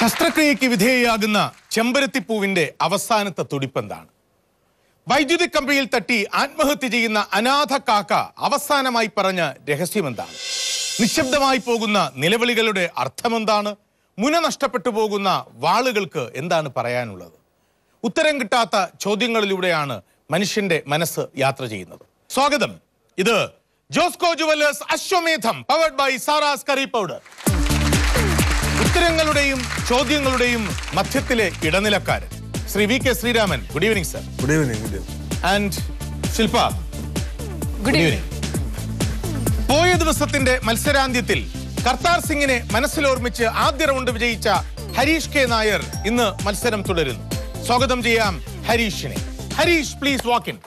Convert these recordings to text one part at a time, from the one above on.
ശസ്ത്രക്രിയയ്ക്ക് വിധേയയാകുന്ന ചെമ്പരത്തിപ്പൂവിന്റെ അവസാനത്തെ തുടിപ്പെന്താണ് വൈദ്യുതി കമ്പിയിൽ തട്ടി ആത്മഹത്യ ചെയ്യുന്ന അനാഥ കാക്ക അവസാനമായി പറഞ്ഞ രഹസ്യമെന്താണ് നിശബ്ദമായി പോകുന്ന നിലവിളികളുടെ അർത്ഥമെന്താണ് മുന നഷ്ടപ്പെട്ടു പോകുന്ന വാളുകൾക്ക് എന്താണ് പറയാനുള്ളത് ഉത്തരം കിട്ടാത്ത ചോദ്യങ്ങളിലൂടെയാണ് മനുഷ്യന്റെ മനസ്സ് യാത്ര ചെയ്യുന്നത് സ്വാഗതം ഇത് Josco jewellers Ashwamedham powered by Saras curry powder ഉത്തരങ്ങളുടെയും ചോദ്യങ്ങളുടെയും മധ്യത്തിലെ ഇടനിലക്കാരൻ Shri V K Sreeraman good evening sir good evening good evening and Shilpa good evening പോയ ദിവസത്തിന്റെ മത്സരാന്ത്യത്തിൽ കർത്താർ സിംഗിനെ മനസ്സിലോർമ്മിച്ച് ആദ്യ റൗണ്ട് വിജയിച്ച ഹരീഷ് കെ നായർ ഇന്ന് മത്സരം തുടരുന്നു സ്വാഗതം ചെയ്യാം ഹരീഷിനെ Harish please walk in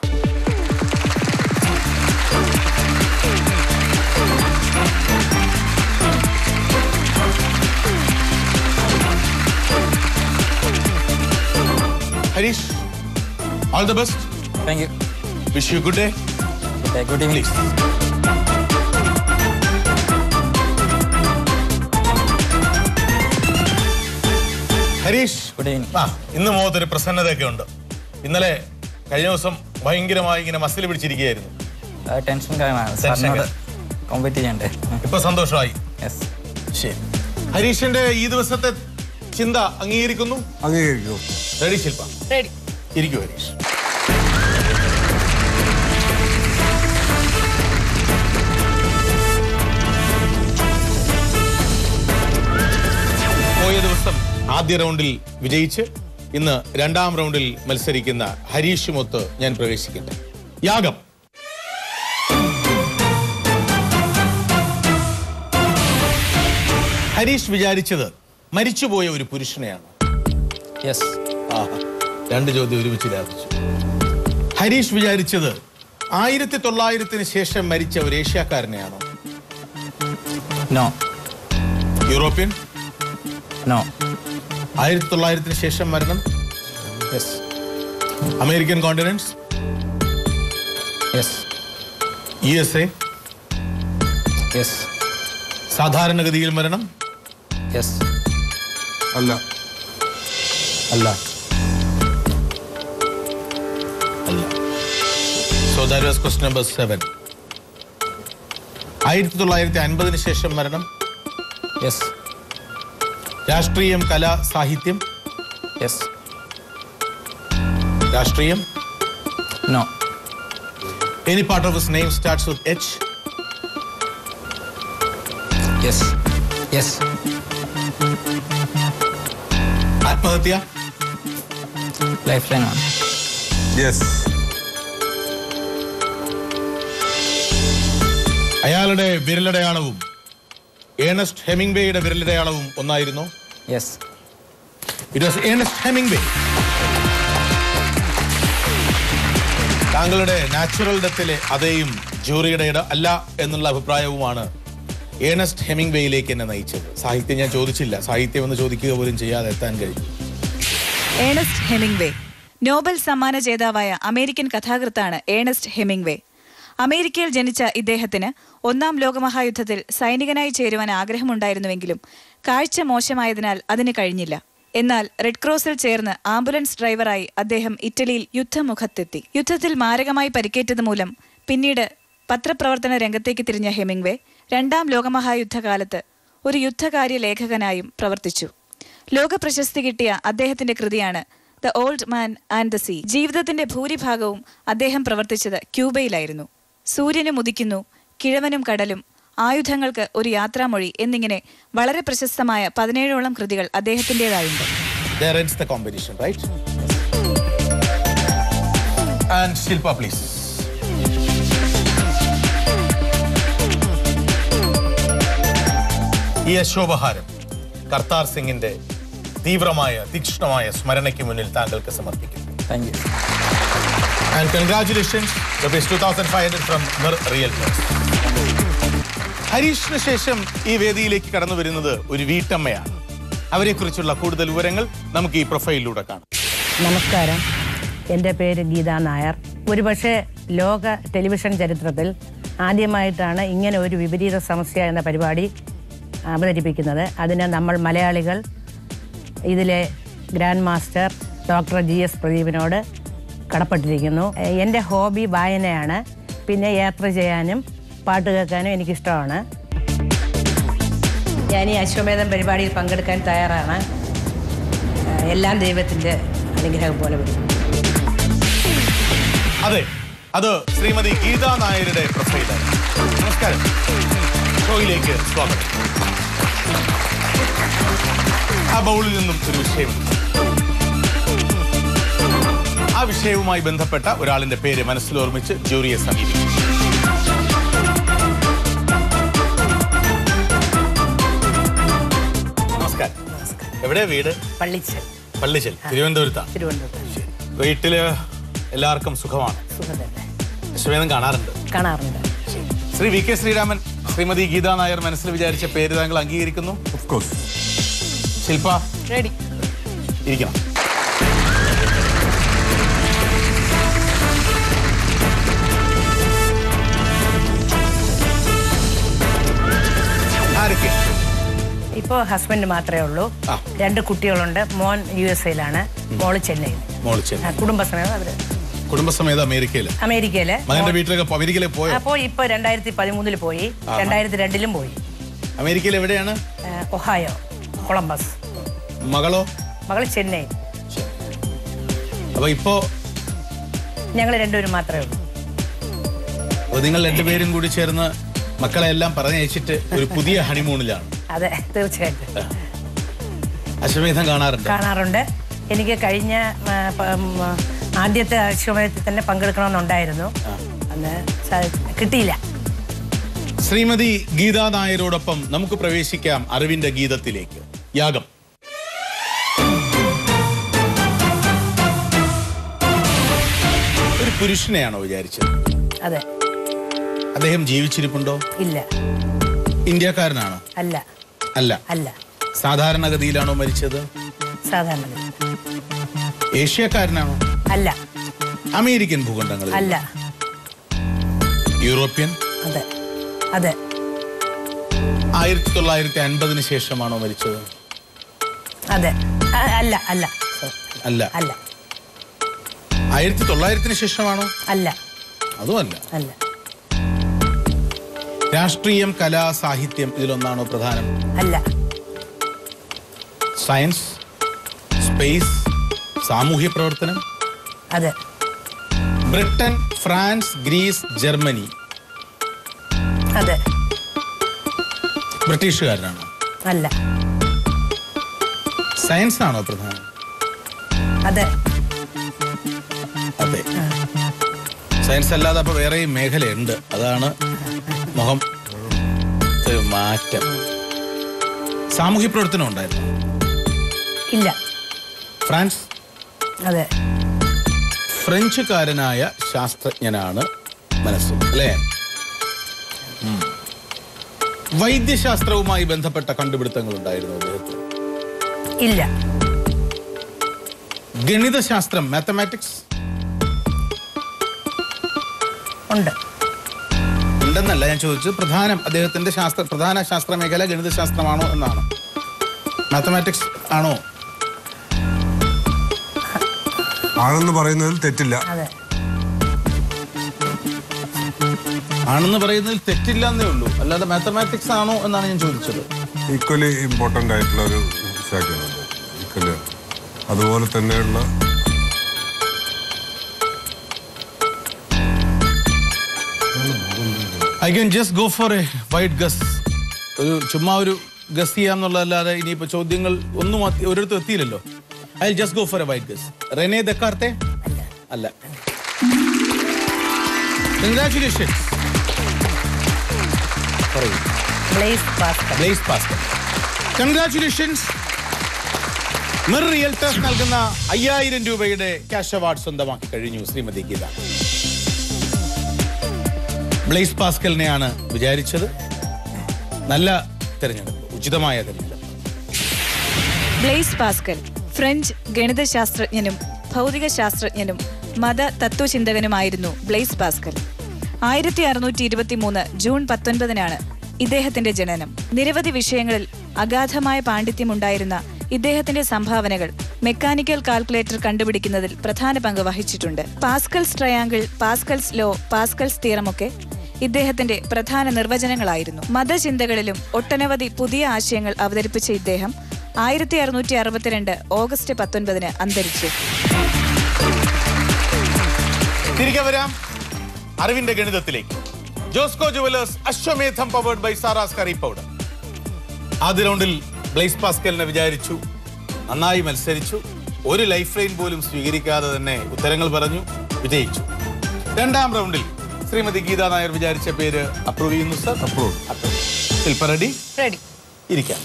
Harish all the best thank you wish you good day good evening please Harish good evening ആ ഇന്ന് മുഖത്തൊരു പ്രസന്നതയൊക്കെ ഉണ്ട് ഇന്നലെ കഴിഞ്ഞ ദിവസം ഭയങ്കരമായി ഇങ്ങനെ മസിൽ പിടിച്ചിരിക്കുകയായിരുന്നു ടെൻഷൻ കാര്യമാണ് Tension സാറിനോട് കോമ്പറ്റ് ചെയ്യണ്ടേ ഇപ്പൊ സന്തോഷമായി യെസ് ശരി ഹരീഷിന്റെ ഈ ദിവസത്തെ ചിന്ത അംഗീകരിക്കുന്നു അംഗീകരിക്കും റെഡി ശില്പ റെഡി ഇരിക്കൂ ഹരീഷ് പോയ ദിവസം ആദ്യ റൗണ്ടിൽ വിജയിച്ച് ഇന്ന് രണ്ടാം റൗണ്ടിൽ മത്സരിക്കുന്ന ഹരീഷുമൊത്ത് ഞാൻ പ്രവേശിക്കട്ടെ യാഗം ഹരീഷ് വിചാരിച്ചത് മരിച്ചുപോയ ഒരു പുരുഷനെയാണ് യെസ് ആഹാ. രണ്ട് ചോദ്യം ഒരുമിച്ച് ലാഭിച്ചു ഹരീഷ് വിചാരിച്ചത് ആയിരത്തി തൊള്ളായിരത്തിന് ശേഷം മരിച്ച ഒരു ഏഷ്യാക്കാരനെയാണോ നോ യൂറോപ്യൻ നോ ആയിരത്തി തൊള്ളായിരത്തിന് ശേഷം മരണം yes American continents yes U S A yes സാധാരണഗതിയിൽ മരണം യെസ് അല്ല അല്ല അല്ല so that was quest number seven ആയിരത്തി തൊള്ളായിരത്തി അൻപതിന് ശേഷം മരണം യെസ് രാഷ്ട്രീയം കല സാഹിത്യം യെസ് രാഷ്ട്രീയം no any part of his name starts with H yes yes ആത്മഹത്യ ലൈഫ് ലൈൻ ആണ് യെസ് അയാളുടെ വിരലടയാളവും ഏണസ്റ്റ് ഹെമിംഗ്വേയുടെ വിരലടയാളവും ഒന്നായിരുന്നു yes it was Ernest Hemingway താങ്കളുടെ നാച്ചുറൽ ഡെത്തിലെ അതേയും ജൂറിയുടെ ഇട അല്ല എന്നുള്ള അഭിപ്രായവുമാണ് ഏണസ്റ്റ് ഹെമിംഗ്വേയിലേക്ക് എന്നെ നയിച്ചത് സാഹിത്യം ഞാൻ ചോദിച്ചില്ല സാഹിത്യം എന്ന് ചോദിക്കുക പോലും ചെയ്യാതെ എത്താൻ കഴിഞ്ഞു ഏണസ്റ്റ് ഹെമിംഗ്വേ നോബൽ സമ്മാന ജേതാവായ അമേരിക്കൻ കഥാകൃത്താണ് ഏണസ്റ്റ് ഹെമിംഗ്വേ അമേരിക്കയിൽ ജനിച്ച ഇദ്ദേഹത്തിന് ഒന്നാം ലോകമഹായുദ്ധത്തിൽ സൈനികനായി ചേരുവാൻ ആഗ്രഹമുണ്ടായിരുന്നുവെങ്കിലും കാഴ്ച മോശമായതിനാൽ അതിന് കഴിഞ്ഞില്ല എന്നാൽ റെഡ് ക്രോസിൽ ചേർന്ന് ആംബുലൻസ് ഡ്രൈവറായി അദ്ദേഹം ഇറ്റലിയിൽ യുദ്ധമുഖത്തെത്തി യുദ്ധത്തിൽ മാരകമായി പരിക്കേറ്റത് മൂലം പിന്നീട് പത്രപ്രവർത്തന രംഗത്തേക്ക് തിരിഞ്ഞ ഹെമിംഗ്വേ രണ്ടാം ലോകമഹായുദ്ധകാലത്ത് ഒരു യുദ്ധകാര്യ ലേഖകനായും പ്രവർത്തിച്ചു ലോക പ്രശസ്തി കിട്ടിയ അദ്ദേഹത്തിന്റെ കൃതിയാണ് the old man and the sea ജീവിതത്തിന്റെ ഭൂരിഭാഗവും അദ്ദേഹം പ്രവർത്തിച്ചത് ക്യൂബയിലായിരുന്നു സൂര്യനും ഉദിക്കുന്നു കിഴവനും കടലും ആയുധങ്ങൾക്ക് ഒരു യാത്രാമൊഴി എന്നിങ്ങനെ വളരെ പ്രശസ്തമായ പതിനേഴോളം കൃതികൾ അദ്ദേഹത്തിൻ്റെതായുണ്ട് There ends the competition, right? And Shilpa, please. ഈ അശോപഹാരം കർത്താർ സിംഗിന്റെ തീവ്രമായ തീക്ഷ്ണമായ സ്മരണയ്ക്ക് മുന്നിൽ താങ്കൾക്ക് സമർപ്പിക്കുന്നു thank you and congratulations rupees two thousand five hundred from Mir real ഹരീഷിന് ശേഷം ഈ വേദിയിലേക്ക് കടന്നു വരുന്നത് ഒരു വീട്ടമ്മയാണ് അവരെക്കുറിച്ചുള്ള കൂടുതൽ വിവരങ്ങൾ നമുക്ക് ഈ പ്രൊഫൈലിലൂടെ കാണാം നമസ്കാരം എൻ്റെ പേര് ഗീത നായർ ഒരുപക്ഷെ ലോക ടെലിവിഷൻ ചരിത്രത്തിൽ ആദ്യമായിട്ടാണ് ഇങ്ങനെ ഒരു വിപരീത സമസ്യ എന്ന പരിപാടി അവതരിപ്പിക്കുന്നത് അതിന് നമ്മൾ മലയാളികൾ ഇതിലെ grand master doctor G S പ്രദീപിനോട് കടപ്പെട്ടിരിക്കുന്നു ഏഹ് എൻ്റെ ഹോബി വായനയാണ് പിന്നെ യാത്ര ചെയ്യാനും പാട്ട് കേൾക്കാനും എനിക്കിഷ്ടമാണ് ഞാൻ ഈ അശ്വമേധം പരിപാടിയിൽ പങ്കെടുക്കാൻ തയ്യാറാണ് ഏഹ് എല്ലാം ദൈവത്തിൻ്റെ അനുഗ്രഹം പോലെ വരും അതെ അത് ശ്രീമതി ഗീതാ നായരുടെ പ്രൊഫൈലാണ് നമസ്കാരം ഷോയിലേക്ക് സ്വാഗതം ആ ബൗളിൽ നിന്നും ഒരു വിഷയമുണ്ട് ആ വിഷയവുമായി ബന്ധപ്പെട്ട ഒരാളിന്റെ പേര് മനസ്സിൽ ഓർമ്മിച്ച് ജൂറിയെ സമീപിക്കും നമസ്കാരം എവിടെയാ വീട് പള്ളിച്ച് പള്ളിച്ചൽ തിരുവനന്തപുരത്താണ് തിരുവനന്തപുരം വീട്ടില് എല്ലാവർക്കും സുഖമാണ് സുഖം തന്നെ അശ്വമേധം കാണാറുണ്ട് കാണാറുണ്ട് ശ്രീ വി കെ ശ്രീരാമൻ ശ്രീമതി ഗീതാ നായർ മനസ്സിൽ വിചാരിച്ച പേര് താങ്കൾ അംഗീകരിക്കുന്നു ഓഫ് കോഴ്സ് ശില്പ റെഡി ഇരിക്കണം ആരൊക്കെ ഇപ്പോൾ ഹസ്ബൻഡ് മാത്രമേ ഉള്ളൂ ആ. രണ്ട് കുട്ടികളുണ്ട് മോൻ യു എസ് എയിലാണ് മോള് ചെന്നൈയിൽ മോളിച്ചൻ ആ, കുടുംബസമേതം അവര് കുടുംബസമേത അമേരിക്കയില് അമേരിക്കയില് മകന്റെ വീട്ടിലൊക്കെ പോ- അമേരിക്കയിലേക്ക് പോയോ അപ്പോൾ ഇപ്പൊ രണ്ടായിരത്തി പതിമൂന്നില് പോയി രണ്ടായിരത്തി രണ്ടിലും പോയി അമേരിക്കയിൽ എവിടെയാണ് ആ, ഒഹായോ കൊളംബസ് മകളോ മകള് ചെന്നൈ അപ്പൊ ഇപ്പോ ഞങ്ങൾ രണ്ടുപേരും മാത്രമേ ഉള്ളൂ അപ്പൊ നിങ്ങൾ രണ്ടുപേരും കൂടി ചേർന്ന് മക്കളെ എല്ലാം പറഞ്ഞയച്ചിട്ട് ഒരു പുതിയ ഹണിമൂണിലാണ് അതെ തീർച്ചയായിട്ടും അശ്വമേധം കാണാറുണ്ട് കാണാറുണ്ട് എനിക്ക് കഴിഞ്ഞ ആ, പ- ഉം, ആ, ആദ്യത്തെ അശ്വമേധത്തിൽ തന്നെ പങ്കെടുക്കണമെന്നുണ്ടായിരുന്നു അന്ന് സാ- കിട്ടിയില്ല ശ്രീമതി ഗീതാ നായരോടൊപ്പം നമുക്ക് പ്രവേശിക്കാം അറിവിന്റെ ഗീതത്തിലേക്ക് യാഗം ഒരു പുരുഷനെയാണോ വിചാരിച്ചത് അതെ അദ്ദേഹം ജീവിച്ചിരിപ്പുണ്ടോ ഇല്ല ഇന്ത്യക്കാരനാണോ അല്ല അല്ല അല്ല സാധാരണഗതിയിലാണോ മരിച്ചത് സാധാരണ ഏഷ്യക്കാരനാണോ അല്ല അമേരിക്കൻ ഭൂഖണ്ഡങ്ങളിൽ അല്ല യൂറോപ്യൻ അതെ അതെ ആയിരത്തി തൊള്ളായിരത്തി അൻപതിന് ശേഷമാണോ മരിച്ചത് അതെ അ- അല്ല അല്ല അല്ല അല്ല ആയിരത്തി തൊള്ളായിരത്തിന് ശേഷമാണോ അല്ല അതുമല്ല അല്ല രാഷ്ട്രീയം കല സാഹിത്യം ഇതിലൊന്നാണോ പ്രധാനം അല്ല സയൻസ് സ്പേസ് സാമൂഹ്യ പ്രവർത്തനം അതെ ബ്രിട്ടൻ ഫ്രാൻസ് ഗ്രീസ് ജർമ്മനി അതെ ബ്രിട്ടീഷുകാരനാണോ അല്ല സയൻസ് ആണോ പ്രധാനം അതെ അതെ സയൻസ് അല്ലാതെ അപ്പൊ വേറെ മേഖലയുണ്ട് അതാണ് മുഖം ഒരു മാറ്റം സാമൂഹ്യ പ്രവർത്തനം ഉണ്ടായിരുന്നു ഇല്ല ഫ്രാൻസ് അതെ ഫ്രഞ്ചുകാരനായ ശാസ്ത്രജ്ഞനാണ് മനസ്സ് അല്ലേ ഉം. വൈദ്യശാസ്ത്രവുമായി ബന്ധപ്പെട്ട കണ്ടുപിടുത്തങ്ങൾ ഉണ്ടായിരുന്നു അദ്ദേഹത്തിന് ഇല്ല ഗണിതശാസ്ത്രം മാത്തമാറ്റിക്സ് ഉണ്ട് ഉണ്ടെന്നല്ല ഞാൻ ചോദിച്ചത് പ്രധാനം അദ്ദേഹത്തിന്റെ ശാസ്ത്ര പ്രധാന ശാസ്ത്ര മേഖല ഗണിതശാസ്ത്രമാണോ എന്നാണ് മാത്തമാറ്റിക്സ് ആണോ ആണെന്ന് പറയുന്നതിൽ തെറ്റില്ല അതെ ആണെന്ന് പറയുന്നതിൽ തെറ്റില്ല എന്നേ ഉള്ളൂ അല്ലാതെ മാത്തമാറ്റിക്സ് ആണോ എന്നാണ് ഞാൻ ചോദിച്ചത് ഈക്വലി ഇമ്പോർട്ടൻ്റ് ആയിട്ടുള്ള ഒരു ശാഖയാണ് ഈക്വലി അതുപോലെ തന്നെയുള്ള I can just go for a wild guess ഒരു ചുമ്മാ ഒരു ഗസ് ചെയ്യാം എന്നുള്ളതല്ലാതെ ഇനിയിപ്പോ ചോദ്യങ്ങൾ ഒന്നും അത്തി- ഒരിടത്തും എത്തിയില്ലല്ലോ I just go for a wild guess Rene Descartes അല്ല കൺഗ്രാറ്റുലേഷൻസ് പറയൂ Blaise Pascal Blaise Pascal congratulations Mir realtors നൽകുന്ന അയ്യായിരം രൂപയുടെ ക്യാഷ് അവാർഡ് സ്വന്തമാക്കി കഴിഞ്ഞു ശ്രീമതി ഗീത ബ്ലേസ് പാസ്കലിനെയാണ് വിചാരിച്ചത് നല്ല തെരഞ്ഞെടുപ്പ് ഉചിതമായ തെരഞ്ഞെടുപ്പ് ബ്ലെയ്സ് പാസ്കൽ ഫ്രഞ്ച് ഗണിതശാസ്ത്രജ്ഞനും ഭൗതിക ശാസ്ത്രജ്ഞനും മത തത്വചിന്തകനുമായിരുന്നു ബ്ലെയ്സ് പാസ്കൽ ആയിരത്തി അറുന്നൂറ്റി ഇരുപത്തി മൂന്ന് ജൂൺ പത്തൊൻപതിനാണ് ഇദ്ദേഹത്തിന്റെ ജനനം നിരവധി വിഷയങ്ങളിൽ അഗാധമായ പാണ്ഡിത്യമുണ്ടായിരുന്ന ഇദ്ദേഹത്തിന്റെ സംഭാവനകൾ മെക്കാനിക്കൽ കാൽക്കുലേറ്റർ കണ്ടുപിടിക്കുന്നതിൽ പ്രധാന പങ്ക് വഹിച്ചിട്ടുണ്ട് Pascal's triangle Pascal's law Pascal's തീറമൊക്കെ ഇദ്ദേഹത്തിന്റെ പ്രധാന നിർവചനങ്ങളായിരുന്നു മതചിന്തകളിലും ഒട്ടനവധി പുതിയ ആശയങ്ങൾ അവതരിപ്പിച്ച ഇദ്ദേഹം ആയിരത്തി അറുന്നൂറ്റി അറുപത്തിരണ്ട് ഓഗസ്റ്റ് പത്തൊൻപതിന് അന്തരിച്ചു തിരികെ വരാം അറിവിന്റെ ഗണിതത്തിലേക്ക് Josco jewellers Ashwamedham powered by Saras curry powder ആദ്യ റൗണ്ടിൽ ബ്ലേസ് പാസ്കലിനെ വിചാരിച്ചു നന്നായി മത്സരിച്ചു ഒരു ലൈഫ് ലൈൻ പോലും സ്വീകരിക്കാതെ തന്നെ ഉത്തരങ്ങൾ പറഞ്ഞു വിജയിച്ചു രണ്ടാം റൗണ്ടിൽ ശ്രീമതി ഗീതാ നായർ വിചാരിച്ച പേര് അപ്രൂവ് ചെയ്യുന്നു sir Approve. Shilpa ready ready ഇരിക്കാം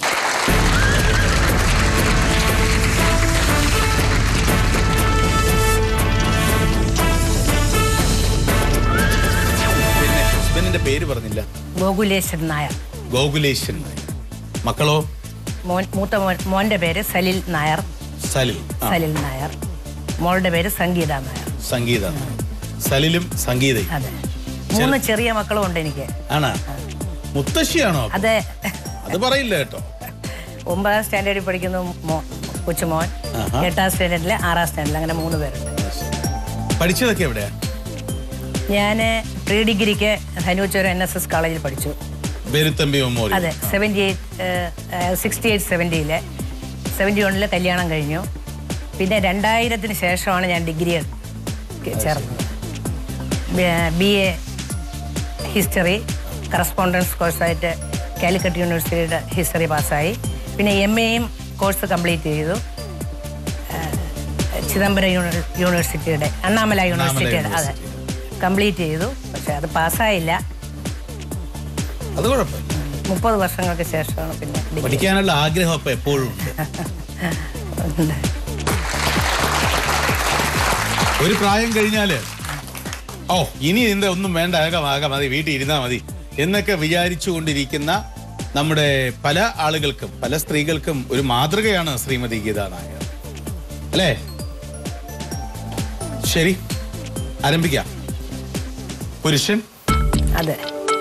പിന്നെ ഹസ്ബൻഡിന്റെ പേര് പറഞ്ഞില്ല ഗോകുലേശ്വരൻ നായർ ഗോകുലേശൻ നായർ മക്കളോ മോൻ മൂത്ത മോൻ മോൻ്റെ പേര് സലിൽ നായർ സലിൽ ആ, സലിൽ നായർ മോളുടെ പേര് സംഗീത നായർ സംഗീത നായർ. സലിലും സംഗീതയും അതെ മൂന്ന് ചെറിയ മക്കളും ഉണ്ട് എനിക്ക് ആണാ മുത്തശ്ശിയാണോ അതെ അത് പറയില്ല കേട്ടോ ഒമ്പതാം സ്റ്റാൻഡേർഡിൽ പഠിക്കുന്ന മോ- കൊച്ചുമോൻ ആഹാ. എട്ടാം സ്റ്റാൻഡേർഡിൽ ആറാം സ്റ്റാൻഡേർഡിൽ അങ്ങനെ മൂന്ന് പേരുണ്ട് പഠിച്ചതൊക്കെ എവിടെയാ ഞാൻ പ്രീ ഡിഗ്രിക്ക് ധനുച്ചൂർ എൻ എസ് എസ് കോളേജിൽ പഠിച്ചു ബെരുത്തമ്പി മെമ്മോറിയൽ അതെ സെവൻറ്റി എയ്റ്റ് സിക്സ്റ്റി എയ്റ്റ് സെവൻറ്റിയിൽ സെവൻറ്റി വണ്ണിൽ കല്യാണം കഴിഞ്ഞു പിന്നെ രണ്ടായിരത്തിന് ശേഷമാണ് ഞാൻ ഡിഗ്രി ചേർന്നത് ബി എ ഹിസ്റ്ററി കറസ്പോണ്ടൻസ് കോഴ്സായിട്ട് കാലിക്കറ്റ് യൂണിവേഴ്സിറ്റിയുടെ ഹിസ്റ്ററി പാസ്സായി പിന്നെ എം എയും കോഴ്സ് കംപ്ലീറ്റ് ചെയ്തു ആ, ചിദംബരം യൂണി- യൂണിവേഴ്സിറ്റിയുടെ അണ്ണാമല യൂണിവേഴ്സിറ്റിയുടെ അതെ കംപ്ലീറ്റ് ചെയ്തു പക്ഷെ അത് പാസ്സായില്ല അത് കുഴപ്പമില്ല മുപ്പത് വർഷങ്ങൾക്ക് ശേഷമാണ് പിന്നെ ഡിഗ്രി പഠിക്കാനുള്ള ആഗ്രഹം അപ്പൊ എപ്പോഴും ഉണ്ട് ഉണ്ട്. ഒരു പ്രായം കഴിഞ്ഞാല് ഓ ഇനി ഇതിന്റെ ഒന്നും വേണ്ട ആകാം ആകാം മതി വീട്ടിൽ ഇരുന്നാ മതി എന്നൊക്കെ വിചാരിച്ചു കൊണ്ടിരിക്കുന്ന നമ്മുടെ പല ആളുകൾക്കും പല സ്ത്രീകൾക്കും ഒരു മാതൃകയാണ് ശ്രീമതി ഗീതാ നായർ അല്ലേ ശരി ആരംഭിക്കാം പുരുഷൻ അതെ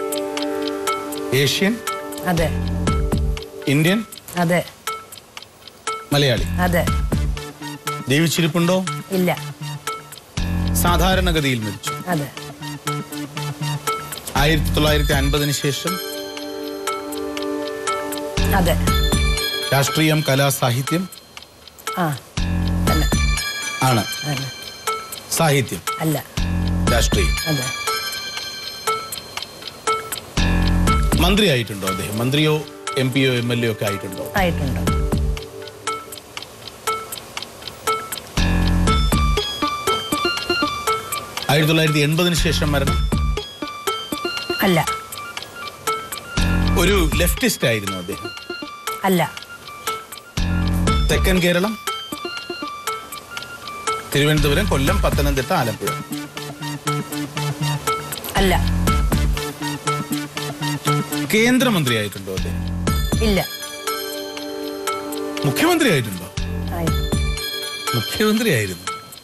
ഏഷ്യൻ അതെ ഇന്ത്യൻ അതെ മലയാളി അതെ ജീവിച്ചിരിപ്പുണ്ടോ ഇല്ല സാധാരണഗതിയിൽ മരിച്ചു അതെ ആയിരത്തി തൊള്ളായിരത്തി അൻപതിന് ശേഷം അതെ രാഷ്ട്രീയം കലാ സാഹിത്യം ആ അല്ല ആണ് അല്ല സാഹിത്യം അല്ല രാഷ്ട്രീയം അതെ മന്ത്രിയായിട്ടുണ്ടോ അദ്ദേഹം മന്ത്രിയോ എം പിയോ എം എൽ എ ഒക്കെ ആയിട്ടുണ്ടോ ആയിട്ടുണ്ട് ആയിരത്തി തൊള്ളായിരത്തി എൺപതിന് ശേഷം മരണം അല്ല ഒരു ലെഫ്റ്റിസ്റ്റ് ആയിരുന്നു അദ്ദേഹം അല്ല തെക്കൻ കേരളം തിരുവനന്തപുരം കൊല്ലം പത്തനംതിട്ട ആലപ്പുഴ അല്ല കേന്ദ്രമന്ത്രിയായിട്ടുണ്ടോ അദ്ദേഹം ഇല്ല മുഖ്യമന്ത്രി ആയിട്ടുണ്ടോ ആയി മുഖ്യമന്ത്രിയായിരുന്നു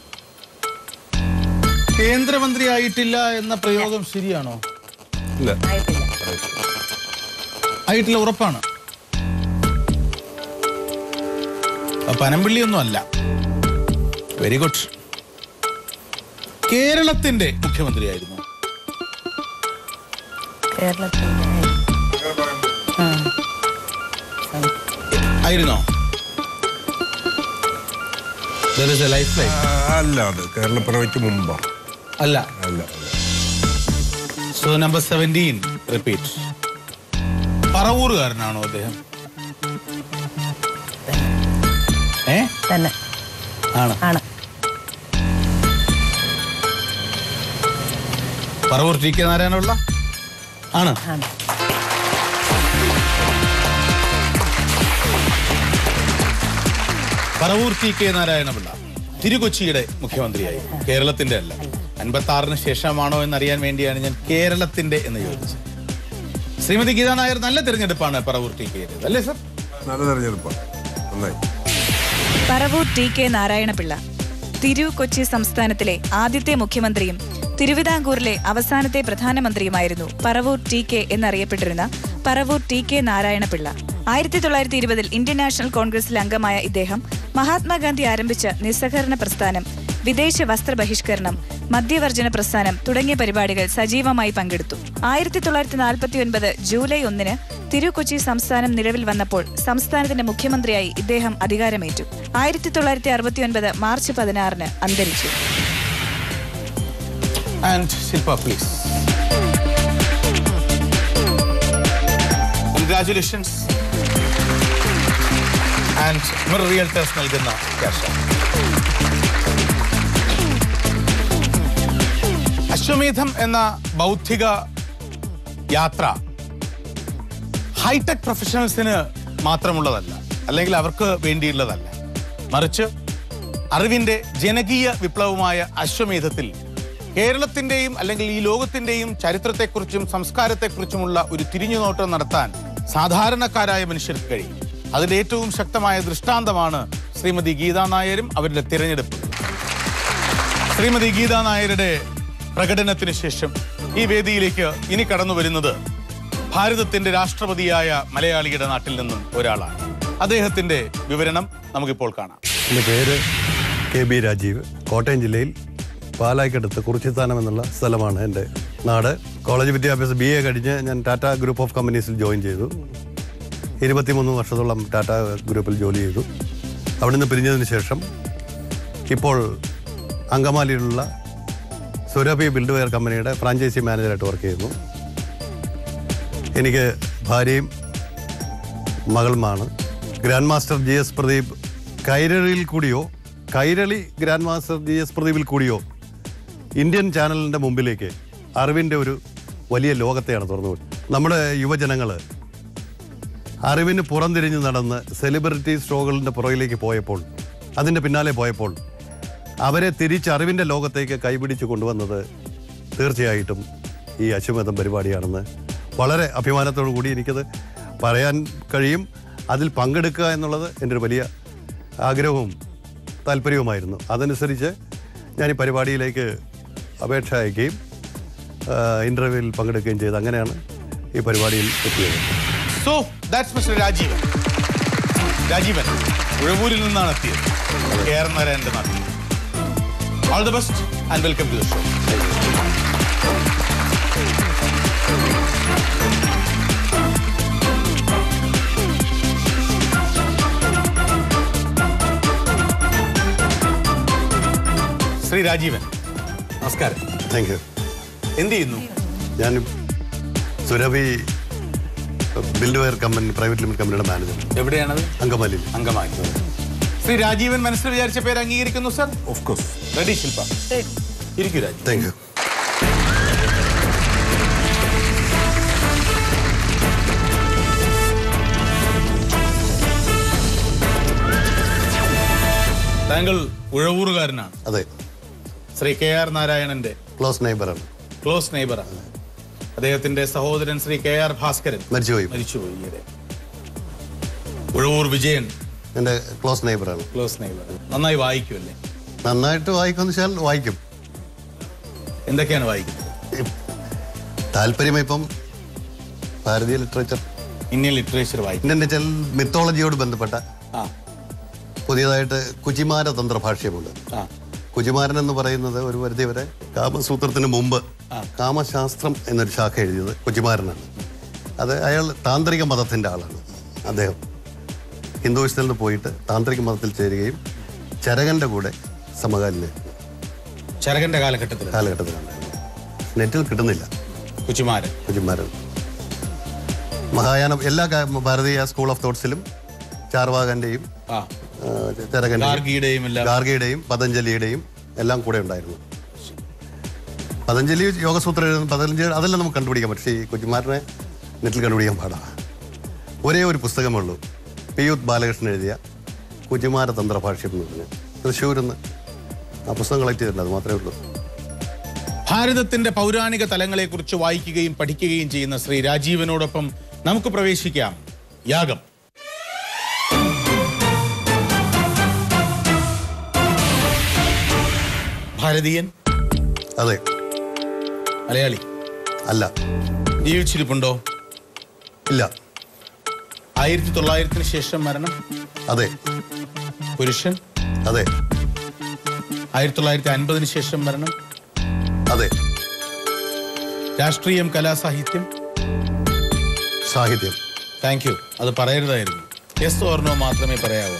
കേന്ദ്രമന്ത്രി ആയിട്ടില്ല എന്ന പ്രയോഗം ശരിയാണോ ഇല്ല ആയിട്ടില്ല ആയിട്ടില്ല ഉറപ്പാണ് അപ്പൊ പനമ്പിള്ളിയൊന്നും അല്ല വെരി ഗുഡ് കേരളത്തിന്റെ മുഖ്യമന്ത്രിയായിരുന്നു കേരളത്തിൻ്റെ ആ. ആയിരുന്നോ There is a lifeline. ആ, അല്ല അത് കേരളപ്പിറവിക്ക് മുമ്പാ അല്ല അല്ല അല്ല സോ നമ്പർ സെവൻറ്റീൻ റിപ്പീറ്റ് പറവൂറുകാരനാണോ അദ്ദേഹം ഏ തന്നെ ആണ് ആണ് പറവൂർ ടി കെ നാരായണപിള്ള ആണ് ആണ് പറവൂർ ടി കെ നാരായണപിള്ള തിരുകൊച്ചിയുടെ മുഖ്യമന്ത്രിയായി കേരളത്തിന്റെ അല്ല അൻപത്തി ആറിന് ശേഷമാണോ എന്നറിയാൻ വേണ്ടിയാണ് ഞാൻ കേരളത്തിന്റെ എന്ന് ചോദിച്ചത് ശ്രീമതി ഗീതാ നായർ നല്ല തിരഞ്ഞെടുപ്പാണ് പറവൂർ ടി കെ അല്ലേ സർ നല്ല തെരഞ്ഞെടുപ്പാണ് നന്നായി പറവൂർ ടി കെ നാരായണപിള്ള തിരു കൊച്ചി സംസ്ഥാനത്തിലെ ആദ്യത്തെ മുഖ്യമന്ത്രിയും തിരുവിതാംകൂറിലെ അവസാനത്തെ പ്രധാനമന്ത്രിയുമായിരുന്നു പറവൂർ ടി കെ എന്നറിയപ്പെട്ടിരുന്ന പറവൂർ ടി കെ നാരായണപിള്ള ആയിരത്തി തൊള്ളായിരത്തി ഇരുപതിൽ ഇന്ത്യൻ നാഷണൽ കോൺഗ്രസിൽ അംഗമായ ഇദ്ദേഹം മഹാത്മാഗാന്ധി ആരംഭിച്ച നിസ്സഹകരണ പ്രസ്ഥാനം വിദേശ വസ്ത്ര ബഹിഷ്കരണം മദ്യവർജന പ്രസ്ഥാനം തുടങ്ങിയ പരിപാടികൾ സജീവമായി പങ്കെടുത്തു ആയിരത്തി തൊള്ളായിരത്തി നാൽപ്പത്തി ഒൻപത് ജൂലൈ ഒന്നിന് തിരുക്കൊച്ചി സംസ്ഥാനം നിലവിൽ വന്നപ്പോൾ സംസ്ഥാനത്തിന്റെ മുഖ്യമന്ത്രിയായി ഇദ്ദേഹം അധികാരമേറ്റു ആയിരത്തി തൊള്ളായിരത്തി അറുപത്തി ഒൻപത് മാർച്ച് പതിനാറിന് അന്തരിച്ചു and Shilpa please congratulations and Mir realtors നൽകുന്ന ക്യാഷ് അശ്വമേധം എന്ന ബൗദ്ധിക യാത്ര ഹൈടെക് പ്രൊഫഷണൽസിന് മാത്രമുള്ളതല്ല അല്ലെങ്കിൽ അവർക്ക് വേണ്ടിയുള്ളതല്ല മറിച്ച് അറിവിന്റെ ജനകീയ വിപ്ലവമായ അശ്വമേധത്തിൽ കേരളത്തിന്റെയും അല്ലെങ്കിൽ ഈ ലോകത്തിന്റെയും ചരിത്രത്തെക്കുറിച്ചും സംസ്കാരത്തെക്കുറിച്ചുമുള്ള ഒരു തിരിഞ്ഞുനോട്ടം നടത്താൻ സാധാരണക്കാരായ മനുഷ്യർക്ക് കഴിയും അതിന്റെ ഏറ്റവും ശക്തമായ ദൃഷ്ടാന്തമാണ് ശ്രീമതി ഗീതാ നായരും അവരുടെ തിരഞ്ഞെടുപ്പ് ശ്രീമതി ഗീതാ നായരുടെ പ്രകടനത്തിന് ശേഷം ഈ വേദിയിലേക്ക് ഇനി കടന്നു വരുന്നത് ഭാരതത്തിന്റെ രാഷ്ട്രപതിയായ മലയാളിയുടെ നാട്ടിൽ നിന്നും ഒരാളാണ് അദ്ദേഹത്തിന്റെ വിവരണം നമുക്കിപ്പോൾ കാണാം എൻ്റെ പേര് കെ ബി രാജീവ് കോട്ടയം ജില്ലയിൽ പാലായ്ക്കടുത്ത് കുറിച്ചിത്താനം എന്നുള്ള സ്ഥലമാണ് എൻ്റെ നാട് കോളേജ് വിദ്യാഭ്യാസം ബി എ കഴിഞ്ഞ് ഞാൻ ടാറ്റ ഗ്രൂപ്പ് ഓഫ് കമ്പനീസിൽ ജോയിൻ ചെയ്തു ഇരുപത്തിമൂന്ന് വർഷത്തോളം ടാറ്റ ഗ്രൂപ്പിൽ ജോലി ചെയ്തു അവിടുന്ന് പിരിഞ്ഞതിന് ശേഷം ഇപ്പോൾ അങ്കമാലിയിലുള്ള സുരഭി ബിൽഡ് വെയർ കമ്പനിയുടെ ഫ്രാഞ്ചൈസി മാനേജറായിട്ട് വർക്ക് ചെയ്യുന്നു എനിക്ക് ഭാര്യയും മകളുമാണ് grand master G S Pradeep കൈരളിയിൽ കൂടിയോ Kairali grand master G S പ്രദീപിൽ കൂടിയോ ഇന്ത്യൻ ചാനലിൻ്റെ മുമ്പിലേക്ക് അറിവിൻ്റെ ഒരു വലിയ ലോകത്തെയാണ് തുറന്നു നമ്മുടെ യുവജനങ്ങൾ അറിവിന് പുറംതിരിഞ്ഞ് നടന്ന് സെലിബ്രിറ്റി ഷോകളിൻ്റെ പുറകിലേക്ക് പോയപ്പോൾ അതിൻ്റെ പിന്നാലെ പോയപ്പോൾ അവരെ തിരിച്ച് അറിവിൻ്റെ ലോകത്തേക്ക് കൈപിടിച്ച് കൊണ്ടുവന്നത് തീർച്ചയായിട്ടും ഈ അശ്വമേധം പരിപാടിയാണെന്ന് വളരെ അഭിമാനത്തോടു കൂടി എനിക്കത് പറയാൻ കഴിയും അതിൽ പങ്കെടുക്കുക എന്നുള്ളത് എൻ്റെ ഒരു വലിയ ആഗ്രഹവും താല്പര്യവുമായിരുന്നു അതനുസരിച്ച് ഞാൻ ഈ പരിപാടിയിലേക്ക് അപേക്ഷ അയക്കുകയും ഇൻ്റർവ്യൂവിൽ പങ്കെടുക്കുകയും ചെയ്ത് അങ്ങനെയാണ് ഈ പരിപാടിയിൽ എത്തിയത് so that's mister Rajeevan Rajeevan ഉഴവൂരിൽ നിന്നാണ് എത്തിയത് കേരള എൻ്റെ നാട്ടിൽ all the best and welcome to the show Shri Rajeevan നമസ്കാരം താങ്ക് യു എന്ത് ചെയ്യുന്നു ഞാൻ Surabhi build ware company private limited കമ്പനിയുടെ മാനേജർ എവിടെയാണത് അങ്കമാലിയിൽ അംഗമായി ശ്രീ രാജീവൻ മനസ്സിൽ വിചാരിച്ച പേര് അംഗീകരിക്കുന്നു sir of course ready Shilpa ഇരിക്കൂ രാജീവ് താങ്ക് യു താങ്കൾ ഉഴവൂറുകാരനാണ് അതെ ശ്രീ കെ ആർ നാരായണന്റെ ക്ലോസ് നൈബറാണ് ക്ലോസ് നെയ്ബറാണ് അദ്ദേഹത്തിന്റെ സഹോദരൻ ശ്രീ കെ ആർ ഭാസ്കരൻ മരിച്ചുപോയി മരിച്ചുപോയി ഈയിടെ ഉഴവൂർ വിജയൻ എൻ്റെ ക്ലോസ് നൈബറാണ് ക്ലോസ് നെയ്ബർ നന്നായി വായിക്കുമല്ലേ നന്നായിട്ട് വായിക്കുമെന്ന് വെച്ചാൽ വായിക്കും എന്തൊക്കെയാണ് വായിക്കുന്നത് താല്പര്യം ഇപ്പം ഭാരതീയ ലിറ്ററേച്ചർ ഇന്ത്യൻ ലിറ്ററേച്ചർ വായിക്കും ഇന്ത്യൻ വെച്ചാൽ മിത്തോളജിയോട് ബന്ധപ്പെട്ട ആ പുതിയതായിട്ട് കുജിമാര തന്ത്രഭാഷ്യമുണ്ട് ആ കുജിമാരൻ എന്ന് പറയുന്നത് ഒരു പരിധി വരെ കാമസൂത്രത്തിന് മുമ്പ് കാമശാസ്ത്രം എന്നൊരു ശാഖ എഴുതിയത് കുജിമാരനാണ് അത് അയാൾ താന്ത്രിക മതത്തിൻ്റെ ആളാണ് അദ്ദേഹം ഹിന്ദുവിഷത്തിൽ നിന്ന് പോയിട്ട് താന്ത്രിക മതത്തിൽ ചേരുകയും ചരകൻ്റെ കൂടെ സമകാലീനായിരുന്നു ചരകന്റെ കാലഘട്ടത്തിൽ കാലഘട്ടത്തിലാണ് നെറ്റിൽ കിട്ടുന്നില്ല കുച്ചിമാരൻ കുജിമാരൻ മഹായാന എല്ലാ കാ- ഭാരതീയ സ്കൂൾ ഓഫ് തോട്ട്സിലും ചാർവാകന്റെയും ആ ആ, ചരകന്റെയും ഗാർഗിയുടെയും എല്ലാം ഗാർഗിയുടെയും പതഞ്ജലിയുടെയും എല്ലാം കൂടെ ഉണ്ടായിരുന്നു പതഞ്ജലി യോഗസൂത്രം എഴുതുന്ന പതഞ്ജലി അതെല്ലാം നമുക്ക് കണ്ടുപിടിക്കാം പക്ഷേ ഈ കുഞ്ഞുമാരനെ നെറ്റിൽ കണ്ടുപിടിക്കാൻ പാടാണ് ഒരേ ഒരു പുസ്തകമേ ഉള്ളൂ പിയൂത് ബാലകൃഷ്ണൻ എഴുതിയ കുജുമാര തന്ത്രഭാഷ്യം എന്ന് പറഞ്ഞ് തൃശ്ശൂരിൽ നിന്ന് ആ പുസ്തകം കളക്ട് ചെയ്തിട്ടുണ്ട് അത് മാത്രമേ ഉള്ളൂ ഭാരതത്തിന്റെ പൗരാണിക തലങ്ങളെക്കുറിച്ച് വായിക്കുകയും പഠിക്കുകയും ചെയ്യുന്ന ശ്രീ രാജീവനോടൊപ്പം നമുക്ക് പ്രവേശിക്കാം യാഗം ഭാരതീയൻ അതെ മലയാളി അല്ല ജീവിച്ചിരിപ്പുണ്ടോ ഇല്ല ആയിരത്തി തൊള്ളായിരത്തിന് ശേഷം മരണം അതെ പുരുഷൻ അതെ ആയിരത്തി തൊള്ളായിരത്തി അൻപതിന് ശേഷം മരണം അതെ രാഷ്ട്രീയം കലാസാഹിത്യം സാഹിത്യം താങ്ക് യു അത് പറയരുതായിരുന്നു യെസ് ഓർണോ മാത്രമേ പറയാവൂ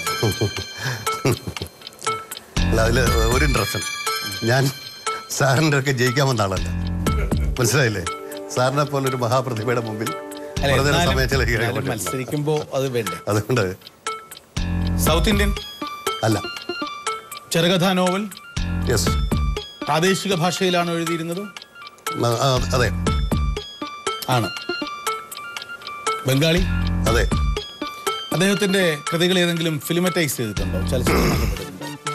അല്ല അതിൽ ഒരു ഇൻട്രഷൻ ഞാൻ സാറിൻ്റെ ഒക്കെ ജയിക്കാൻ വന്ന ആളല്ല മനസ്സിലായില്ലേ സാറിനെ പോലെ ഒരു മഹാപ്രതിഭയുടെ മുമ്പിൽ അല്ല, വളരെ എന്നാലും- സമയം ചെലവഴിക്കാൻ എന്നാലും പറ്റില്ല. മത്സരിക്കുമ്പോ അത് വേണ്ടേ അതുകൊണ്ട് സൗത്ത് ഇന്ത്യൻ അല്ല ചെറുകഥാ നോവൽ യെസ് പ്രാദേശിക ഭാഷയിലാണോ എഴുതിയിരുന്നത് അതെ ആണ് ബംഗാളി അതെ അദ്ദേഹത്തിന്റെ കൃതികൾ ഏതെങ്കിലും ഫിലിമറ്റൈസ് ചെയ്തിട്ടുണ്ടോ ചലച്ചിത്രമാക്കപ്പെട്ടിട്ടുണ്ടോ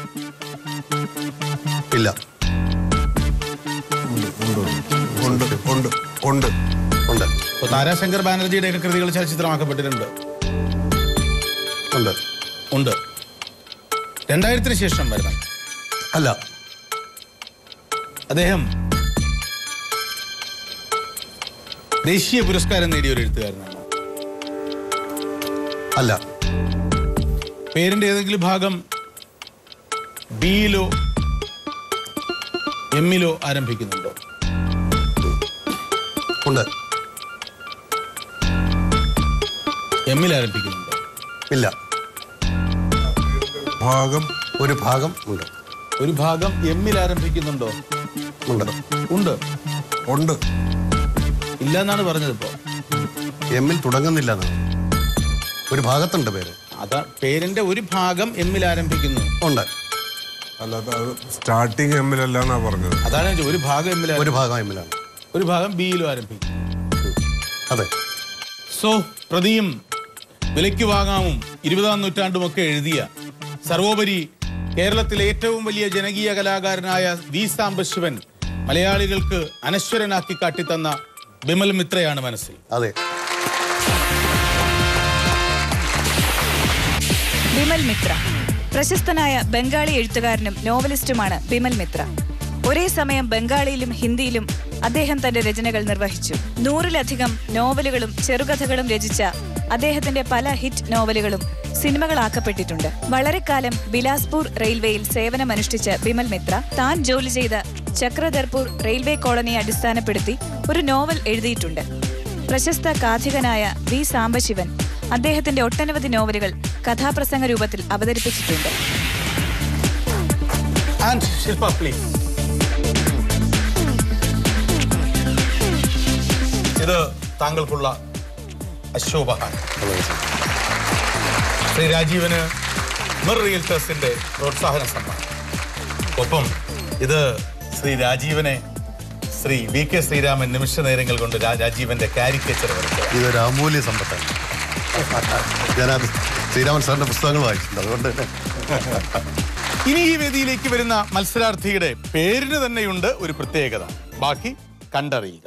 ഇല്ല ഉണ്ട് ഉണ്ട് ഉണ്ട് ഉണ്ട് ഇപ്പൊ താരാശങ്കർ ബാനർജിയുടെ ഒക്കെ കൃതികൾ ചലച്ചിത്രമാക്കപ്പെട്ടിട്ടുണ്ട് ഉണ്ട് ഉണ്ട് രണ്ടായിരത്തിന് ശേഷം വരണം അല്ല അദ്ദേഹം ദേശീയ പുരസ്കാരം നേടിയ ഒരു എഴുത്തുകാരനാണ് അല്ല പേരിന്റെ ഏതെങ്കിലും ഭാഗം ബിയിലോ എമ്മിലോ ആരംഭിക്കുന്നുണ്ടോ ഉണ്ട് എമ്മിൽ ആരംഭിക്കുന്നുണ്ടോ ഇല്ല ഭാഗം ഒരു ഭാഗം ഉണ്ട് ഒരു ഭാഗം എമ്മിൽ ആരംഭിക്കുന്നുണ്ടോ ഉണ്ട് ഉണ്ട് ഉണ്ട് ഇല്ല എന്നാണ് പറഞ്ഞത് ഇപ്പോ എമ്മിൽ തുടങ്ങുന്നില്ല എന്നാണ് ഒരു ഭാഗത്തുണ്ട് പേര് അതാ പേരിന്റെ ഒരു ഭാഗം എമ്മിൽ ആരംഭിക്കുന്നു ഉണ്ട് അല്ലാതെ അത് സ്റ്റാർട്ടിങ് എമ്മിലല്ല എന്നാ പറഞ്ഞത് അതാണ് ഞാൻ ചോദിച്ചത്. ഒരു ഭാഗം എമ്മിൽ ഒരു ഭാഗം എമ്മിലാണ് ഒരു ഭാഗം ബിയിലും ആരംഭിക്കും അതെ സോ പ്രതിയും വിലയ്ക്ക് വാങ്ങാമും ഇരുപതാം നൂറ്റാണ്ടുമൊക്കെ എഴുതിയ സർവോപരി കേരളത്തിലെ ഏറ്റവും വലിയ ജനകീയ കലാകാരനായ വി സാംബശിവൻ മലയാളികൾക്ക് അനശ്വരനാക്കി കാട്ടിത്തന്ന ബിമൽ മിത്രയാണ് മനസ്സിൽ അതെ ബിമൽ മിത്ര പ്രശസ്തനായ ബംഗാളി എഴുത്തുകാരനും നോവലിസ്റ്റുമാണ് ബിമൽ മിത്ര ഒരേ സമയം ബംഗാളിയിലും ഹിന്ദിയിലും അദ്ദേഹം തന്റെ രചനകൾ നിർവഹിച്ചു നൂറിലധികം നോവലുകളും ചെറുകഥകളും രചിച്ച അദ്ദേഹത്തിന്റെ പല ഹിറ്റ് നോവലുകളും സിനിമകളാക്കപ്പെട്ടിട്ടുണ്ട് വളരെക്കാലം ബിലാസ്പൂർ റെയിൽവേയിൽ സേവനമനുഷ്ഠിച്ച ബിമൽ മിത്ര താൻ ജോലി ചെയ്ത ചക്രധർപൂർ റെയിൽവേ കോളനിയെ അടിസ്ഥാനപ്പെടുത്തി ഒരു നോവൽ എഴുതിയിട്ടുണ്ട് പ്രശസ്ത കാഥികനായ വി സാംബശിവൻ അദ്ദേഹത്തിന്റെ ഒട്ടനവധി നോവലുകൾ കഥാപ്രസംഗ രൂപത്തിൽ അവതരിപ്പിച്ചിട്ടുണ്ട് ആൻഡ് ശില്പ പ്ലീസ് ഇത് താങ്കൾക്കുള്ള അശോഭഹാരം ശ്രീ രാജീവന് മിർ റിയൽറ്റേഴ്സിന്റെ പ്രോത്സാഹന സമ്മാനം ഒപ്പം ഇത് ശ്രീ രാജീവനെ ശ്രീ വി കെ ശ്രീരാമൻ നിമിഷ നേരങ്ങൾ കൊണ്ട് രാ- രാജീവന്റെ കാരിക്കേച്ചർ വരയ്ക്കുക ഇതൊരു അമൂല്യ സമ്പത്താണ് ഞാനത് ശ്രീരാമൻ സാറിന്റെ പുസ്തകങ്ങൾ വായിച്ചിട്ടുണ്ട് അതുകൊണ്ട് തന്നെ ഇനി ഈ വേദിയിലേക്ക് വരുന്ന മത്സരാർത്ഥിയുടെ പേരിന് തന്നെയുണ്ട് ഒരു പ്രത്യേകത ബാക്കി കണ്ടറിയുക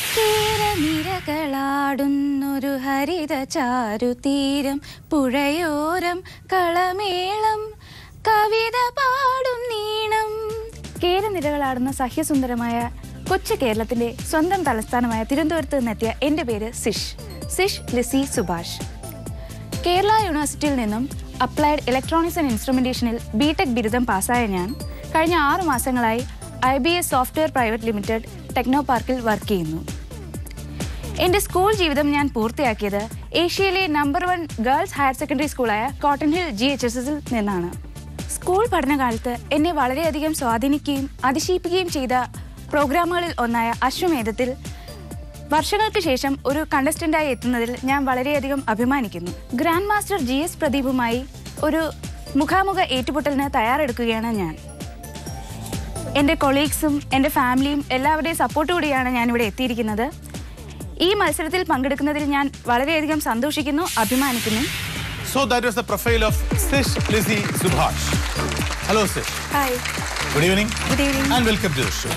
നിരകളാടുന്നൊരു ഹരിത ചാരുതീരം പുഴയോരം കളമേളം കവിത പാടും നീണം കേരനിരകളാടുന്ന സഹ്യസുന്ദരമായ കൊച്ചു കേരളത്തിന്റെ സ്വന്തം തലസ്ഥാനമായ തിരുവനന്തപുരത്ത് നിന്നെത്തിയ എൻ്റെ പേര് സിഷ് സിഷ് ലിസി സുഭാഷ് കേരള യൂണിവേഴ്സിറ്റിയിൽ നിന്നും അപ്ലൈഡ് ഇലക്ട്രോണിക്സ് ആൻഡ് ഇൻസ്ട്രുമെന്റേഷനിൽ ബി ടെക് ബിരുദം പാസ്സായ ഞാൻ കഴിഞ്ഞ ആറു മാസങ്ങളായി I B S software private limited techno പാർക്കിൽ വർക്ക് ചെയ്യുന്നു എൻ്റെ സ്കൂൾ ജീവിതം ഞാൻ പൂർത്തിയാക്കിയത് ഏഷ്യയിലെ number one girls higher secondary സ്കൂളായ cotton hill G H S എസിൽ നിന്നാണ് സ്കൂൾ പഠനകാലത്ത് എന്നെ വളരെയധികം സ്വാധീനിക്കുകയും അതിശയിപ്പിക്കുകയും ചെയ്ത പ്രോഗ്രാമുകളിൽ ഒന്നായ അശ്വമേധത്തിൽ വർഷങ്ങൾക്ക് ശേഷം ഒരു കണ്ടസ്റ്റന്റായി എത്തുന്നതിൽ ഞാൻ വളരെയധികം അഭിമാനിക്കുന്നു ഗ്രാൻഡ് മാസ്റ്റർ ജി എസ് പ്രദീപുമായി ഒരു മുഖാമുഖ ഏറ്റുമുട്ടലിന് തയ്യാറെടുക്കുകയാണ് ഞാൻ എൻ്റെ കൊളീഗ്സും എൻ്റെ ഫാമിലിയും എല്ലാവരുടെയും സപ്പോർട്ടോടെയാണ് ഞാൻ ഇവിടെ എത്തിയിരിക്കുന്നത് ഈ മത്സരത്തിൽ പങ്കെടുക്കുന്നതിൽ ഞാൻ വളരെയധികം സന്തോഷിക്കുന്നു അഭിമാനിക്കുന്നു so that was the profile of Sish Lissy Subhash hello Sish hi good evening good evening and welcome to the show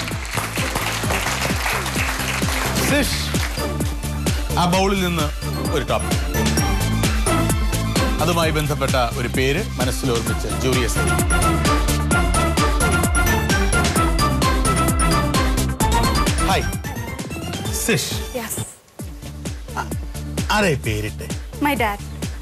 Sish ആ ബൗളിൽ നിന്ന് ഒരു ടോപ്പിക് അതുമായി ബന്ധപ്പെട്ട ഒരു പേര് മനസ്സിൽ ഓർമ്മിച്ച് ജൂറിയസ് ഹായ് സിഷ് യെസ് ആരെ പേരിട്ടെ മൈ ഡാഡ്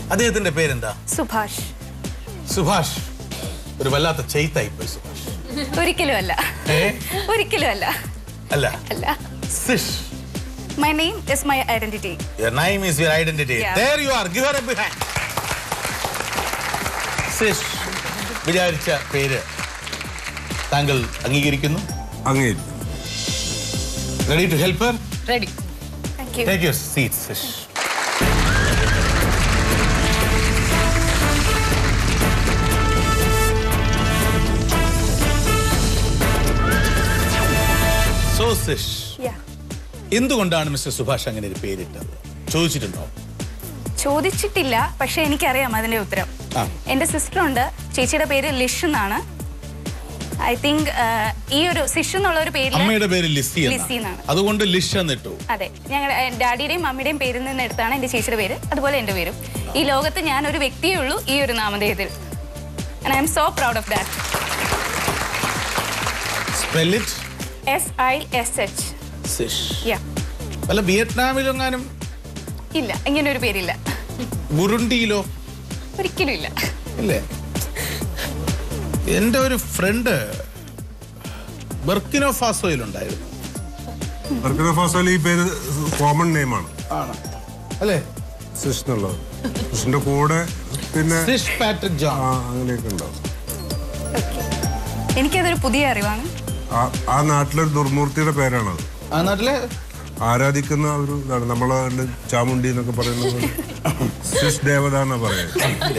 അദ്ദേഹത്തിന്റെ പേരെന്താ സുഭാഷ് സുഭാഷ് ഒരു വല്ലാത്ത ചെയ്ത്തായി പോയി സുഭാഷ് ഒരിക്കലും അല്ല ഏ ഒരിക്കലും അല്ല അല്ല അല്ല Sish my name is my identity Your name is your identity. Yeah. There you are. Give her a big hand. Sish വിചാരിച്ച പേര് താങ്കൾ അംഗീകരിക്കുന്നു അങ്ങേരിക്കും ready to help her ready thank you take your seat Sish so Sish എന്തുകൊണ്ടാണ് മിസ്റ്റർ സുഭാഷ് അങ്ങനെ ഒരു പേരിട്ടത് ചോദിച്ചിട്ടുണ്ടോ ചോദിച്ചിട്ടില്ല പക്ഷെ എനിക്കറിയാം അതിന്റെ ഉത്തരം ആ. എന്റെ സിസ്റ്റർ ഉണ്ട് ചേച്ചിയുടെ പേര് ലിഷ് എന്നാണ് ഐ തിങ്ക് ഈ ഒരു സിഷ് എന്നുള്ള ഒരു പേരിൽ അമ്മയുടെ പേര് ലിസി ലിസി എന്നാണ് എന്നാണ്. അതുകൊണ്ട് ലിഷ് എന്നിട്ടു അതെ ഞങ്ങളുടെ ഡാഡിയുടെയും മമ്മിയുടെയും പേരിൽ നിന്ന് എടുത്താണ് എന്റെ ചേച്ചിയുടെ പേര് അതുപോലെ എന്റെ പേരും ഈ ലോകത്ത് ഞാൻ ഒരു വ്യക്തിയേ ഉള്ളൂ ഈ ഒരു നാമധേയത്തിൽ I'm so proud of that spell it S I S H Sish yeah വല്ല വിയറ്റ്നാമിലെങ്ങാനും ഇല്ല ഇങ്ങനെ ഒരു പേരില്ല ബുറുണ്ടിയിലോ ഒരിക്കലും ഇല്ല ഇല്ലേ എൻ്റെ ഒരു ഫ്രണ്ട് ബർക്കിനോ ഫാസോയിലുണ്ടായിരുന്നു ബർക്കിന ഫാസോയിൽ ഈ പേര് കോമൺ നെയിമാണ് ആണ് അല്ലേ സിഷ് എന്നുള്ളത് സിഷിന്റെ കൂടെ പിന്നെ സിഷ് പാട്രിക് ജോൺ ആ അങ്ങനെയൊക്കെ ഉണ്ടാവും എനിക്കതൊരു പുതിയ അറിവാണ് ആ- ആ നാട്ടിലൊരു ദുർമൂർത്തിയുടെ പേരാണത് ആ നാട്ടിലെ ആരാധിക്കുന്ന ഒരു ഇതാണ് നമ്മളെ നാട്ടില് ചാമുണ്ടി എന്നൊക്കെ പറയുന്നത് പോലെ സിഷ് ദേവത എന്നാ പറയുന്നത്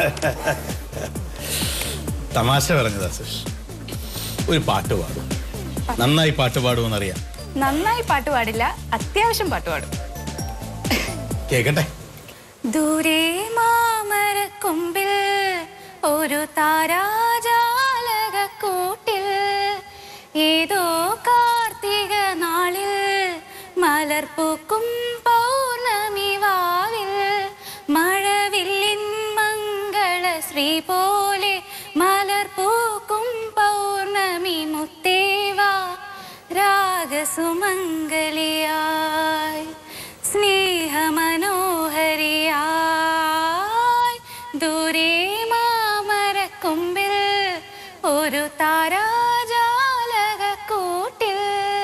തമാശ പറഞ്ഞതാ സിഷ് ഒരു പാട്ട് പാടും നന്നായി പാട്ട് പാടുമെന്നറിയാം നന്നായി പാട്ട് പാടില്ല അത്യാവശ്യം പാട്ട് പാടും കേക്കട്ടെ ദൂരെ മാമരക്കൊമ്പിൽ ഒരു താരാജാലക കൂട്ടിൽ ഏതോ കാർത്തിക നാളിൽ മലർപ്പൂക്കും പൗർണമി വാവിൽ മഴവില്ലിൻ മംഗള ശ്രീ പോലെ മലർപ്പൂക്കും പൗർണമി മുത്തേവാ രാഗസുമംഗലിയായി സ്നേഹമനോഹരിയായി ദൂരെ മാമരക്കൊമ്പിൽ ഒരു താരാജാലക കൂട്ടിൽ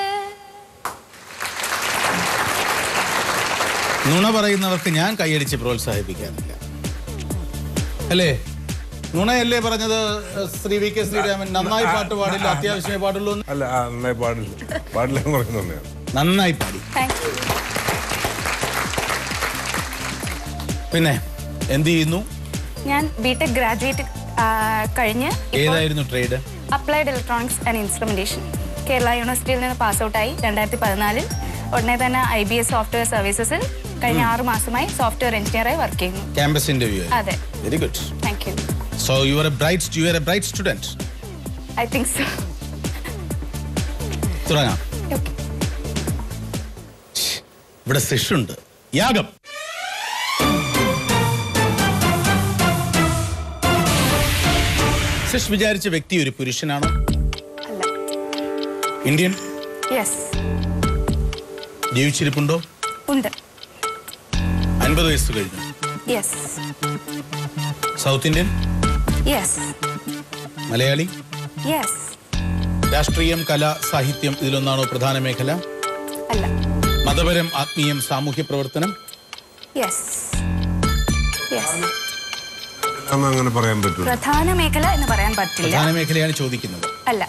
നുണ പറയുന്നവർക്ക് ഞാൻ കൈയടിച്ച് പ്രോത്സാഹിപ്പിക്കാറില്ല അല്ലേ നുണയല്ലേ പറഞ്ഞത് ഏഹ്, ശ്രീ വി കെ ശ്രീരാമൻ നന്നായി പാട്ട് പാടില്ല അത്യാവശ്യമേ പാടുള്ളൂ എന്ന് അല്ല ആ നന്നായി പാടില്ല പാടില്ല എന്ന് പറയുന്നുണ്ട് നന്നായി പാടി താങ്ക് യു പിന്നെ എന്ത് ചെയ്യുന്നു ഞാൻ ബിടെക് ഗ്രാജുവേറ്റ് കഴിഞ്ഞ് ഏതായിരുന്നു trade applied electronics and instrumentation Kerala യൂണിവേഴ്സിറ്റിയിൽ നിന്ന് പാസ് ഔട്ടായി രണ്ടായിരത്തി പതിനാലിൽ ഉടനെ തന്നെ ഐ ബി എസ് സോഫ്റ്റ്വെയർ സർവീസസിൽ കഴിഞ്ഞ ആറ് മാസമായി സോഫ്റ്റ്വെയർ എഞ്ചിനീയറായി വർക്ക് ചെയ്യുന്നു ക്യാമ്പസ് ഇന്റർവ്യൂ അതെ very good thank you so you are a bright you are a bright student I think so തുടങ്ങാം ഓക്കെ ഇവിടെ ശിഷുണ്ട് യാഗം ശിഷ് വിചാരിച്ച വ്യക്തി ഒരു പുരുഷനാണോ അല്ല ഇന്ത്യൻ യെസ് ജീവിച്ചിരിപ്പുണ്ടോ ഉണ്ട് അൻപത് വയസ്സ് കഴിഞ്ഞു yes south Indian yes Malayali yes രാഷ്ട്രീയം കല സാഹിത്യം ഇതിലൊന്നാണോ പ്രധാന മേഖല അല്ല മതപരം ആത്മീയം സാമൂഹ്യ പ്രവർത്തനം യെസ് യെസ് അന്ന് അങ്ങനെ പറയാൻ പറ്റൂല പ്രധാന മേഖല എന്ന് പറയാൻ പറ്റില്ല പ്രധാന മേഖലയാണ് ചോദിക്കുന്നത് അല്ല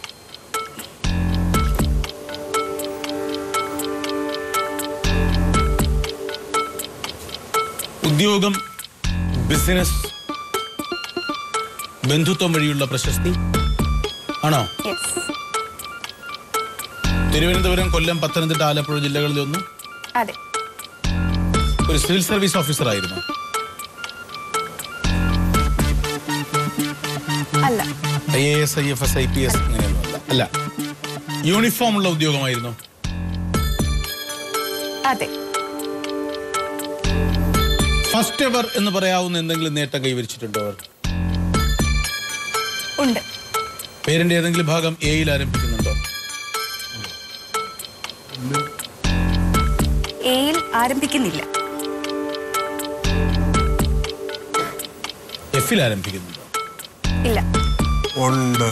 ഉദ്യോഗം ബിസിനസ് ബന്ധുത്വം വഴിയുള്ള പ്രശസ്തി ആണോ യെസ് തിരുവനന്തപുരം കൊല്ലം പത്തനംതിട്ട ആലപ്പുഴ ജില്ലകളിലൊന്നും അതെ ഒരു സിവിൽ സർവീസ് ഓഫീസർ ആയിരുന്നു അല്ല I A S I F S I P S അങ്ങനെയൊന്നുമല്ല അല്ല യൂണിഫോം ഉള്ള ഉദ്യോഗമായിരുന്നു അതെ ഫസ്റ്റ് എവർ എന്ന് പറയാവുന്ന എന്തെങ്കിലും നേട്ടം കൈവരിച്ചിട്ടുണ്ടോ അവർ ഉണ്ട് പേരിന്റെ ഏതെങ്കിലും ഭാഗം എയിൽ ആരംഭിക്കുന്നുണ്ടോ എയിൽ ആരംഭിക്കുന്നില്ല എഫിൽ ആരംഭിക്കുന്നുണ്ടോ ഇല്ല ഉണ്ട്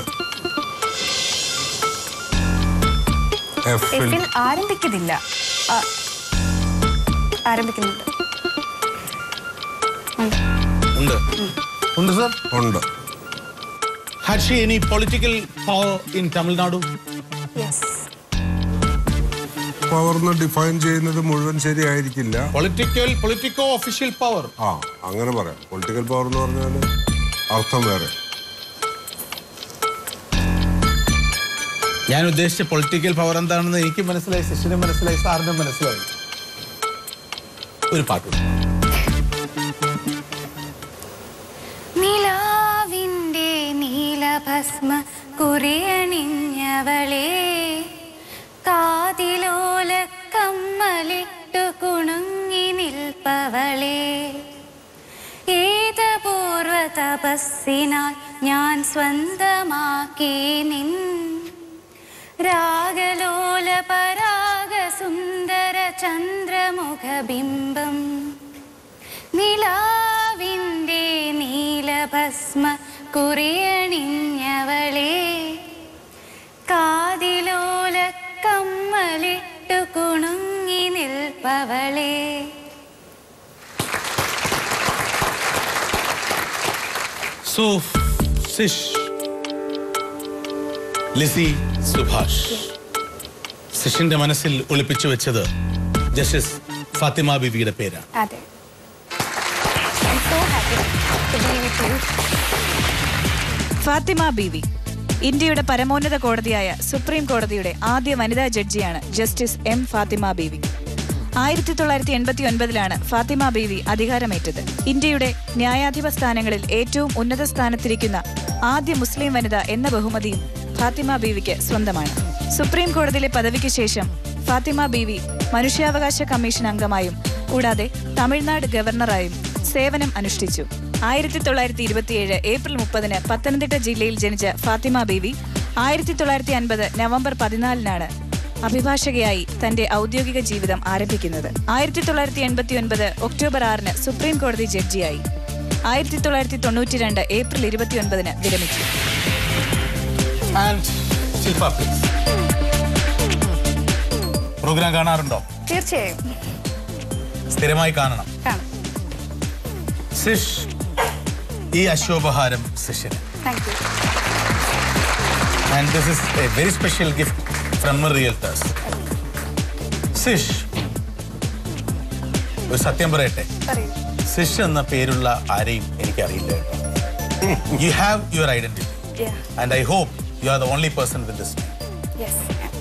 എഫിൽ എഫിൽ ആരംഭിക്കുന്നില്ല ആ, ആരംഭിക്കുന്നുണ്ട് ഉണ്ട് ഉണ്ട് ഉണ്ട് സർ ഉണ്ട് had she any political power in Tamil Nadu yes പവർന്ന് ഡിഫൈൻ ചെയ്യുന്നത് മുഴുവൻ ശരിയായിരിക്കില്ല പൊളിറ്റിക്കൽ പൊളിറ്റിക്കോ ഒഫീഷ്യൽ പവർ ആ അങ്ങനെ പറയാം പൊളിറ്റിക്കൽ പവർ എന്ന് പറഞ്ഞാൽ അർത്ഥം വേറെ ഞാൻ ഉദ്ദേശിച്ച പൊളിറ്റിക്കൽ പവർ എന്താണെന്ന് എനിക്ക് മനസ്സിലായി ശിഷ്യനും മനസ്സിലായി സാറിനും മനസ്സിലായി ഒരു പാട്ടുണ്ട് നിലാവിൻ്റെ നീലഭസ്മ കുറിയണിഞ്ഞവളെ കാതിലോല കമ്മലിട്ടു കുണുങ്ങി നിൽപ്പവളെ ഏതപൂർവ തപസ്സിനാൽ ഞാൻ സ്വന്തമാക്കി നിൻ രാഗലോല പരാഗ സുന്ദര ചന്ദ്രമുഖബിംബം നിലാവിൻ്റെ നീലഭസ്മ കുറിയണിഞ്ഞവളെ കാതിലോല കമ്മലിട്ടു കുണുങ്ങി നിൽപ്പവളെ സോ സിഷ് ലിസി സുഭാഷ് സിഷിന്റെ മനസ്സിൽ ഒളിപ്പിച്ചു വെച്ചത് ജസ്റ്റിസ് ഫാത്തിമ ബിവിയുടെ പേരാണ് അതെ I'm so happy to be with you. Fathima ബീവി ഇന്ത്യയുടെ പരമോന്നത കോടതിയായ സുപ്രീം കോടതിയുടെ ആദ്യ വനിതാ ജഡ്ജിയാണ് ജസ്റ്റിസ് എം ഫാത്തിമ ബീവി ആയിരത്തി തൊള്ളായിരത്തി എൺപത്തി ഒൻപതിലാണ് ഫാത്തിമ ബീവി അധികാരമേറ്റത് ഇന്ത്യയുടെ ന്യായാധിപ സ്ഥാനങ്ങളിൽ ഏറ്റവും ഉന്നത സ്ഥാനത്തിരിക്കുന്ന ആദ്യ മുസ്ലിം വനിത എന്ന ബഹുമതിയും ഫാത്തിമ ബീവിക്ക് സ്വന്തമാണ് സുപ്രീം കോടതിയിലെ പദവിക്ക് ശേഷം ഫാത്തിമ ബീവി മനുഷ്യാവകാശ കമ്മീഷൻ അംഗമായും കൂടാതെ തമിഴ്നാട് ഗവർണറായും സേവനം അനുഷ്ഠിച്ചു ആയിരത്തി തൊള്ളായിരത്തി ഇരുപത്തിയേഴ് ഏപ്രിൽ മുപ്പതിന് പത്തനംതിട്ട ജില്ലയിൽ ജനിച്ച ഫാത്തിമ ബീവി ആയിരത്തി തൊള്ളായിരത്തി അൻപത് നവംബർ പതിനാലിനാണ് അഭിഭാഷകയായി തന്റെ ഔദ്യോഗിക ജീവിതം ആരംഭിക്കുന്നത് ആയിരത്തി തൊള്ളായിരത്തി എൺപത്തി ഒൻപത് ഒക്ടോബർ ആറിന് സുപ്രീം കോടതി ജഡ്ജിയായി ആയിരത്തി തൊള്ളായിരത്തി തൊണ്ണൂറ്റി രണ്ട് ഏപ്രിൽ ഇരുപത്തിയൊൻപതിന് വിരമിച്ചു ആൻഡ് ശില്പ പ്ലീസ് പ്രോഗ്രാം കാണാറുണ്ടോ തീർച്ചയായും സ്ഥിരമായി കാണണം കാണും സിഷ് ഈ അശോപഹാരം സിഷിന് thank you and this is a very special gift from realtors Sish ഒരു സത്യം പറയട്ടെ പറയൂ സിഷ് എന്ന പേരുള്ള ആരെയും എനിക്കറിയില്ല you have your identity Yeah. And I hope you are the only person with this yes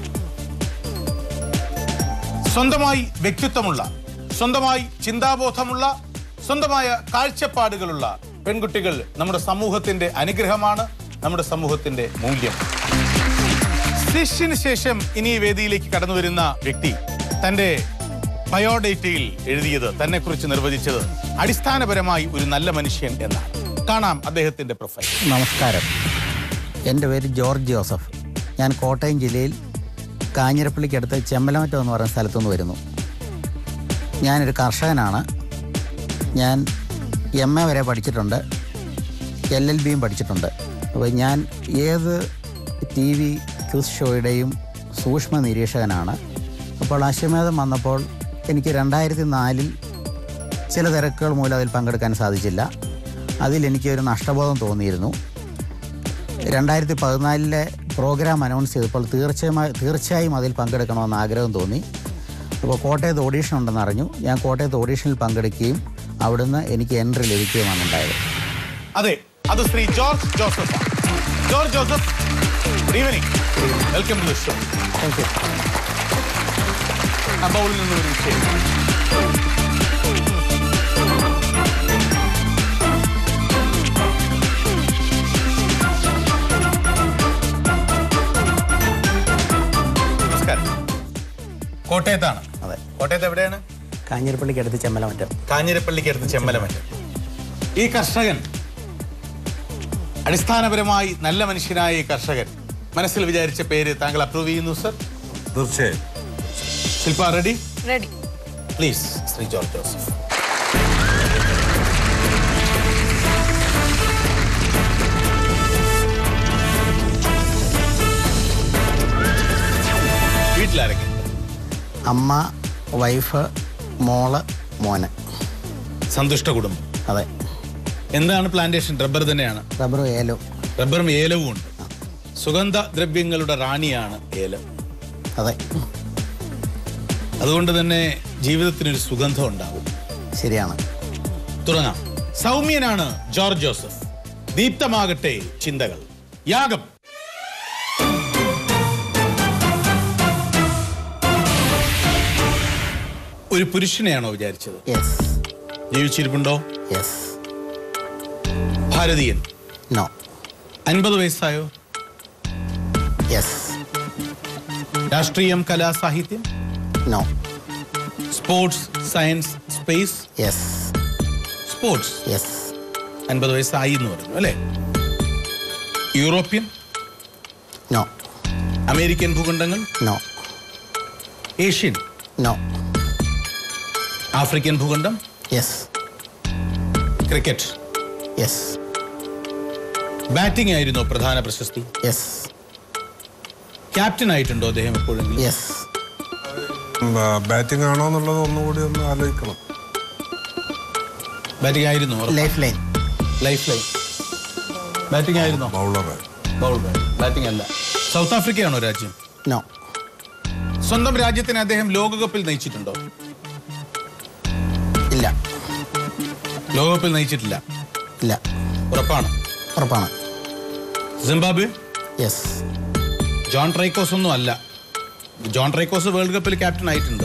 സ്വന്തമായി വ്യക്തിത്വമുള്ള സ്വന്തമായി ചിന്താബോധമുള്ള സ്വന്തമായ കാഴ്ചപ്പാടുകളുള്ള പെൺകുട്ടികൾ നമ്മുടെ സമൂഹത്തിന്റെ അനുഗ്രഹമാണ് നമ്മുടെ സമൂഹത്തിന്റെ മൂല്യം ശിഷ്യന് ശേഷം ഇനി ഈ വേദിയിലേക്ക് കടന്നു വരുന്ന വ്യക്തി തന്റെ ബയോഡേറ്റയിൽ എഴുതിയത് തന്നെ കുറിച്ച് നിർവചിച്ചത് അടിസ്ഥാനപരമായി ഒരു നല്ല മനുഷ്യൻ എന്നാണ് കാണാം അദ്ദേഹത്തിന്റെ പ്രൊഫൈൽ നമസ്കാരം എൻ്റെ പേര് ജോർജ് ജോസഫ് ഞാൻ കോട്ടയം ജില്ലയിൽ കാഞ്ഞിരപ്പള്ളിക്കടുത്ത് ചെമ്മലമറ്റം എന്ന് പറയുന്ന സ്ഥലത്തുനിന്ന് വരുന്നു ഞാനൊരു കർഷകനാണ് ഞാൻ എം എ വരെ പഠിച്ചിട്ടുണ്ട് എൽ എൽ ബിയും പഠിച്ചിട്ടുണ്ട് അപ്പോൾ ഞാൻ ഏത് ടി വി ക്വിസ് ഷോയുടെയും സൂക്ഷ്മ നിരീക്ഷകനാണ് അപ്പോൾ അശ്വമേധം വന്നപ്പോൾ എനിക്ക് രണ്ടായിരത്തി നാലിൽ ചില തിരക്കുകൾ മൂലം അതിൽ പങ്കെടുക്കാൻ സാധിച്ചില്ല അതിൽ എനിക്കൊരു നഷ്ടബോധം തോന്നിയിരുന്നു രണ്ടായിരത്തി പതിനാലിലെ പ്രോഗ്രാം അനൗൺസ് ചെയ്തപ്പോൾ തീർച്ചയായും തീർച്ചയായും അതിൽ പങ്കെടുക്കണമെന്ന് ആഗ്രഹം തോന്നി അപ്പോൾ കോട്ടയത്ത് ഓഡീഷൻ ഉണ്ടെന്ന് അറിഞ്ഞു ഞാൻ കോട്ടയത്ത് ഓഡീഷനിൽ പങ്കെടുക്കുകയും അവിടുന്ന് എനിക്ക് എൻട്രി ലഭിക്കുകയുമാണ് ഉണ്ടായത് അതെ അത് Shri George Joseph George Joseph good evening welcome to the show thank you ആ ബൗളിൽ നിന്ന് ഒരു വിഷയം നമസ്കാരം കോട്ടയത്താണ് അതെ കോട്ടയത്ത് എവിടെയാണ് കാഞ്ഞിരപ്പള്ളിക്കടുത്ത് ചെമ്മലമറ്റം കാഞ്ഞിരപ്പള്ളിക്ക് അടുത്ത് ചെമ്മലമറ്റം ഈ കർഷകൻ അടിസ്ഥാനപരമായി നല്ല മനുഷ്യനായ ഈ കർഷകൻ മനസ്സിൽ വിചാരിച്ച പേര് താങ്കൾ അപ്രൂവ് ചെയ്യുന്നു സർ തീർച്ചയായും Shilpa ready ready please Shri George Joseph അമ്മ വൈഫ് മോള് മോന് സന്തുഷ്ട കുടുംബം അതെ എന്താണ് പ്ലാന്റേഷൻ റബ്ബർ തന്നെയാണ് റബ്ബർ ഏലം റബ്ബറും ഏലവും ഉണ്ട് സുഗന്ധ ദ്രവ്യങ്ങളുടെ റാണിയാണ് ഏലം അതെ അതുകൊണ്ട് തന്നെ ജീവിതത്തിനൊരു സുഗന്ധം ഉണ്ടാവും ശരിയാണ് തുടങ്ങാം സൗമ്യനാണ് ജോർജ് ജോസഫ് ദീപ്തമാകട്ടെ ചിന്തകൾ യാഗം ഒരു പുരുഷനെയാണോ വിചാരിച്ചത് യെസ് ജീവിച്ചിരിപ്പുണ്ടോ യെസ് ഭാരതീയൻ നോ അൻപത് വയസ്സായോ യെസ് രാഷ്ട്രീയം കലാ സാഹിത്യം no sports science space yes sports yes അൻപത് വയസ്സായി എന്ന് പറഞ്ഞു അല്ലേ യൂറോപ്യൻ നോ അമേരിക്കൻ ഭൂഖണ്ഡങ്ങൾ നോ ഏഷ്യൻ നോ ആഫ്രിക്കൻ ഭൂഖണ്ഡം യെസ് ക്രിക്കറ്റ് യെസ് ബാറ്റിംഗ് ആയിരുന്നോ പ്രധാന പ്രശസ്തി യെസ് ക്യാപ്റ്റൻ ആയിട്ടുണ്ടോ അദ്ദേഹം എപ്പോഴെങ്കിലും യെസ് ബാറ്റിംഗ് ആണോ എന്നുള്ളത് ഒന്നുകൂടി ഒന്ന് ആലോചിക്കണം ബാറ്റിംഗ് ആയിരുന്നു life line life line batting ആയിരുന്നോ ബൗളറെ ബൗൾ ബാറ്റിംഗ് അല്ല സൗത്ത് ആഫ്രിക്കയാണോ രാജ്യം നോ സ്വന്തം രാജ്യത്തിനെ അദ്ദേഹം ലോകകപ്പിൽ നയിച്ചിട്ടുണ്ടോ ഇല്ല ലോകകപ്പിൽ നയിച്ചിട്ടില്ല ഇല്ല ഉറപ്പാണ് ഉറപ്പാണ് സിംബാബ്വെ യെസ് ജോൺ ട്രൈക്കോസ് ഒന്നും അല്ല ജോൺ ട്രൈക്കോസ് വേൾഡ് കപ്പിൽ ക്യാപ്റ്റൻ ആയിട്ടുണ്ട്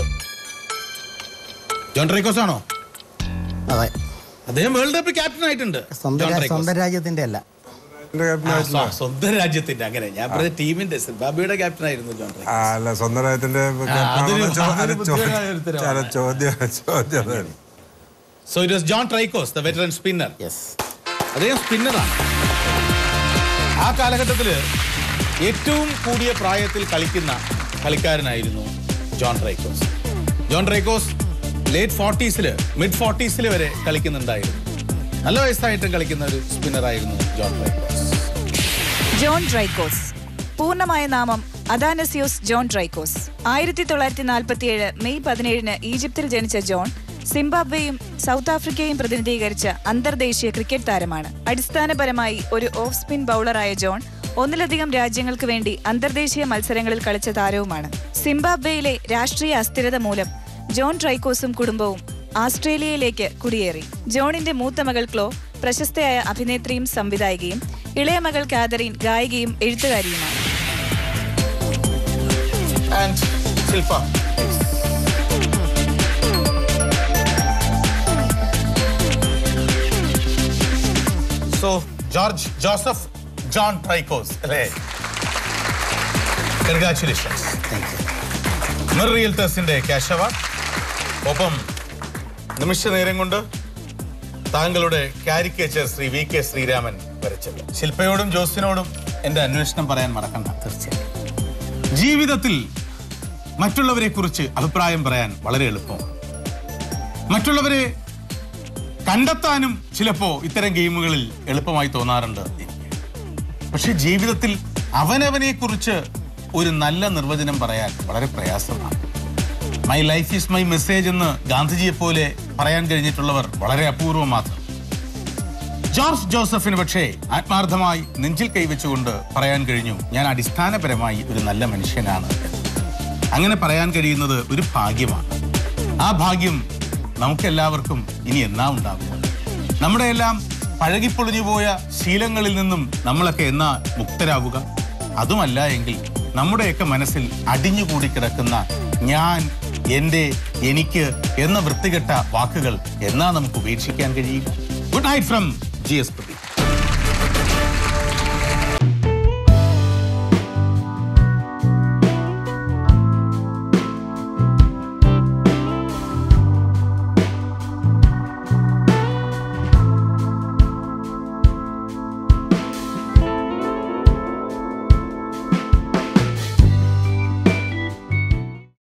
ജോൺ ട്രൈക്കോസ് ആണോ അതെ അദ്ദേഹം വേൾഡ് കപ്പിൽ ക്യാപ്റ്റൻ ആയിട്ടുണ്ട് സ്വന്തം ജോൺ രാ- ട്രൈക്കോസ്. സ്വന്തം രാജ്യത്തിന്റെ അല്ല എന്റെ captain ആ, ആയിട്ടില്ല. സ്വ- സ്വന്തം രാജ്യത്തിന്റെ അങ്ങനെ ഞാൻ പറഞ്ഞ ടീമിന്റെ സിംബാബ്വെയുടെ ക്യാപ്റ്റൻ ആയിരുന്നു ജോൺ ട്രൈക്കോസ് ആ, അല്ല സ്വന്തം രാജ്യത്തിന്റെ captain അതൊരു- ആണോ ചോ- അതൊരു അത് ബുദ്ധിമുട്ടായ ഒരു ചോദ്യം- ഉത്തരവാണ്. ചില ചോദ്യം ചോദ്യം അതായിരുന്നു. So it was John Traicos the veteran spinner yes അദ്ദേഹം സ്പിന്നറാണ് ആ കാലഘട്ടത്തിൽ ഏറ്റവും കൂടിയ പ്രായത്തിൽ കളിക്കുന്ന കളിക്കാരനായിരുന്നു John Traicos John Traicos late ഫോർട്ടീസിൽ മിഡ് ഫോർട്ടീസിൽ വരെ കളിക്കുന്നുണ്ടായിരുന്നു നല്ല വയസ്സായിട്ടും കളിക്കുന്ന ഒരു സ്പിന്നറായിരുന്നു ജോൺ ട്രൈക്കോസ് ജോൺ ട്രൈക്കോസ് പൂർണ്ണമായ നാമം അദാനസിയോസ് ജോൺ ട്രൈക്കോസ് ആയിരത്തി തൊള്ളായിരത്തി നാൽപ്പത്തിയേഴ് മെയ് പതിനേഴിന് ഈജിപ്തിൽ ജനിച്ച ജോൺ സിംബാബ്വേയും സൗത്ത് ആഫ്രിക്കയും പ്രതിനിധീകരിച്ച അന്തർദേശീയ ക്രിക്കറ്റ് താരമാണ് അടിസ്ഥാനപരമായി ഒരു ഓഫ് സ്പിൻ ബൗളറായ ജോൺ ഒന്നിലധികം രാജ്യങ്ങൾക്ക് വേണ്ടി അന്തർദേശീയ മത്സരങ്ങളിൽ കളിച്ച താരവുമാണ് സിംബാബ്വേയിലെ രാഷ്ട്രീയ അസ്ഥിരത മൂലം ജോൺ ട്രൈക്കോസും കുടുംബവും ആസ്ട്രേലിയയിലേക്ക് കുടിയേറി ജോണിന്റെ മൂത്ത മകൾ ക്ലോ പ്രശസ്തയായ അഭിനേത്രിയും സംവിധായികയും ഇളയ മകൾ കാതറീൻ ഗായികയും എഴുത്തുകാരിയുമാണ് and Shilpa so George Joseph John Traicos അല്ലേ കൺഗ്രാറ്റുലേഷൻസ് താങ്ക് യു മിർ റിയൽറ്റേഴ്സിന്റെ ക്യാഷ് അവാർഡ് ഒപ്പം നിമിഷ നേരം കൊണ്ട് താങ്കളുടെ caricature Shri V K Sreeraman വരച്ചത് ശില്പയോടും ജോസിനോടും എന്റെ അന്വേഷണം പറയാൻ മറക്കണ്ട തീർച്ചയായും ജീവിതത്തിൽ മറ്റുള്ളവരെ കുറിച്ച് അഭിപ്രായം പറയാൻ വളരെ എളുപ്പമാണ് മറ്റുള്ളവരെ കണ്ടെത്താനും ചിലപ്പോ ഇത്തരം ഗെയിമുകളിൽ എളുപ്പമായി തോന്നാറുണ്ട് എനിക്ക് പക്ഷെ ജീവിതത്തിൽ അവനവനെ കുറിച്ച് ഒരു നല്ല നിർവചനം പറയാൻ വളരെ പ്രയാസമാണ് my life is my message എന്ന് ഗാന്ധിജിയെ പോലെ പറയാൻ കഴിഞ്ഞിട്ടുള്ളവർ വളരെ അപൂർവം മാത്രം ജോർജ് ജോസഫിന് പക്ഷേ ആത്മാർത്ഥമായി നെഞ്ചിൽ കൈവച്ചുകൊണ്ട് പറയാൻ കഴിഞ്ഞു ഞാൻ അടിസ്ഥാനപരമായി ഒരു നല്ല മനുഷ്യനാണ് എന്ന്. അങ്ങനെ പറയാൻ കഴിയുന്നത് ഒരു ഭാഗ്യമാണ് ആ ഭാഗ്യം നമുക്കെല്ലാവർക്കും ഇനി എന്നാ ഉണ്ടാകും നമ്മുടെ എല്ലാം പഴകിപ്പൊളിഞ്ഞു പോയ ശീലങ്ങളിൽ നിന്നും നമ്മളൊക്കെ എന്നാ മുക്തരാവുക അതുമല്ല എങ്കിൽ നമ്മുടെയൊക്കെ മനസ്സിൽ അടിഞ്ഞുകൂടി കിടക്കുന്ന ഞാൻ എൻ്റെ എനിക്ക് എന്ന വൃത്തികെട്ട വാക്കുകൾ എന്നാ നമുക്ക് ഉപേക്ഷിക്കാൻ കഴിയുക good night from G S Pradeep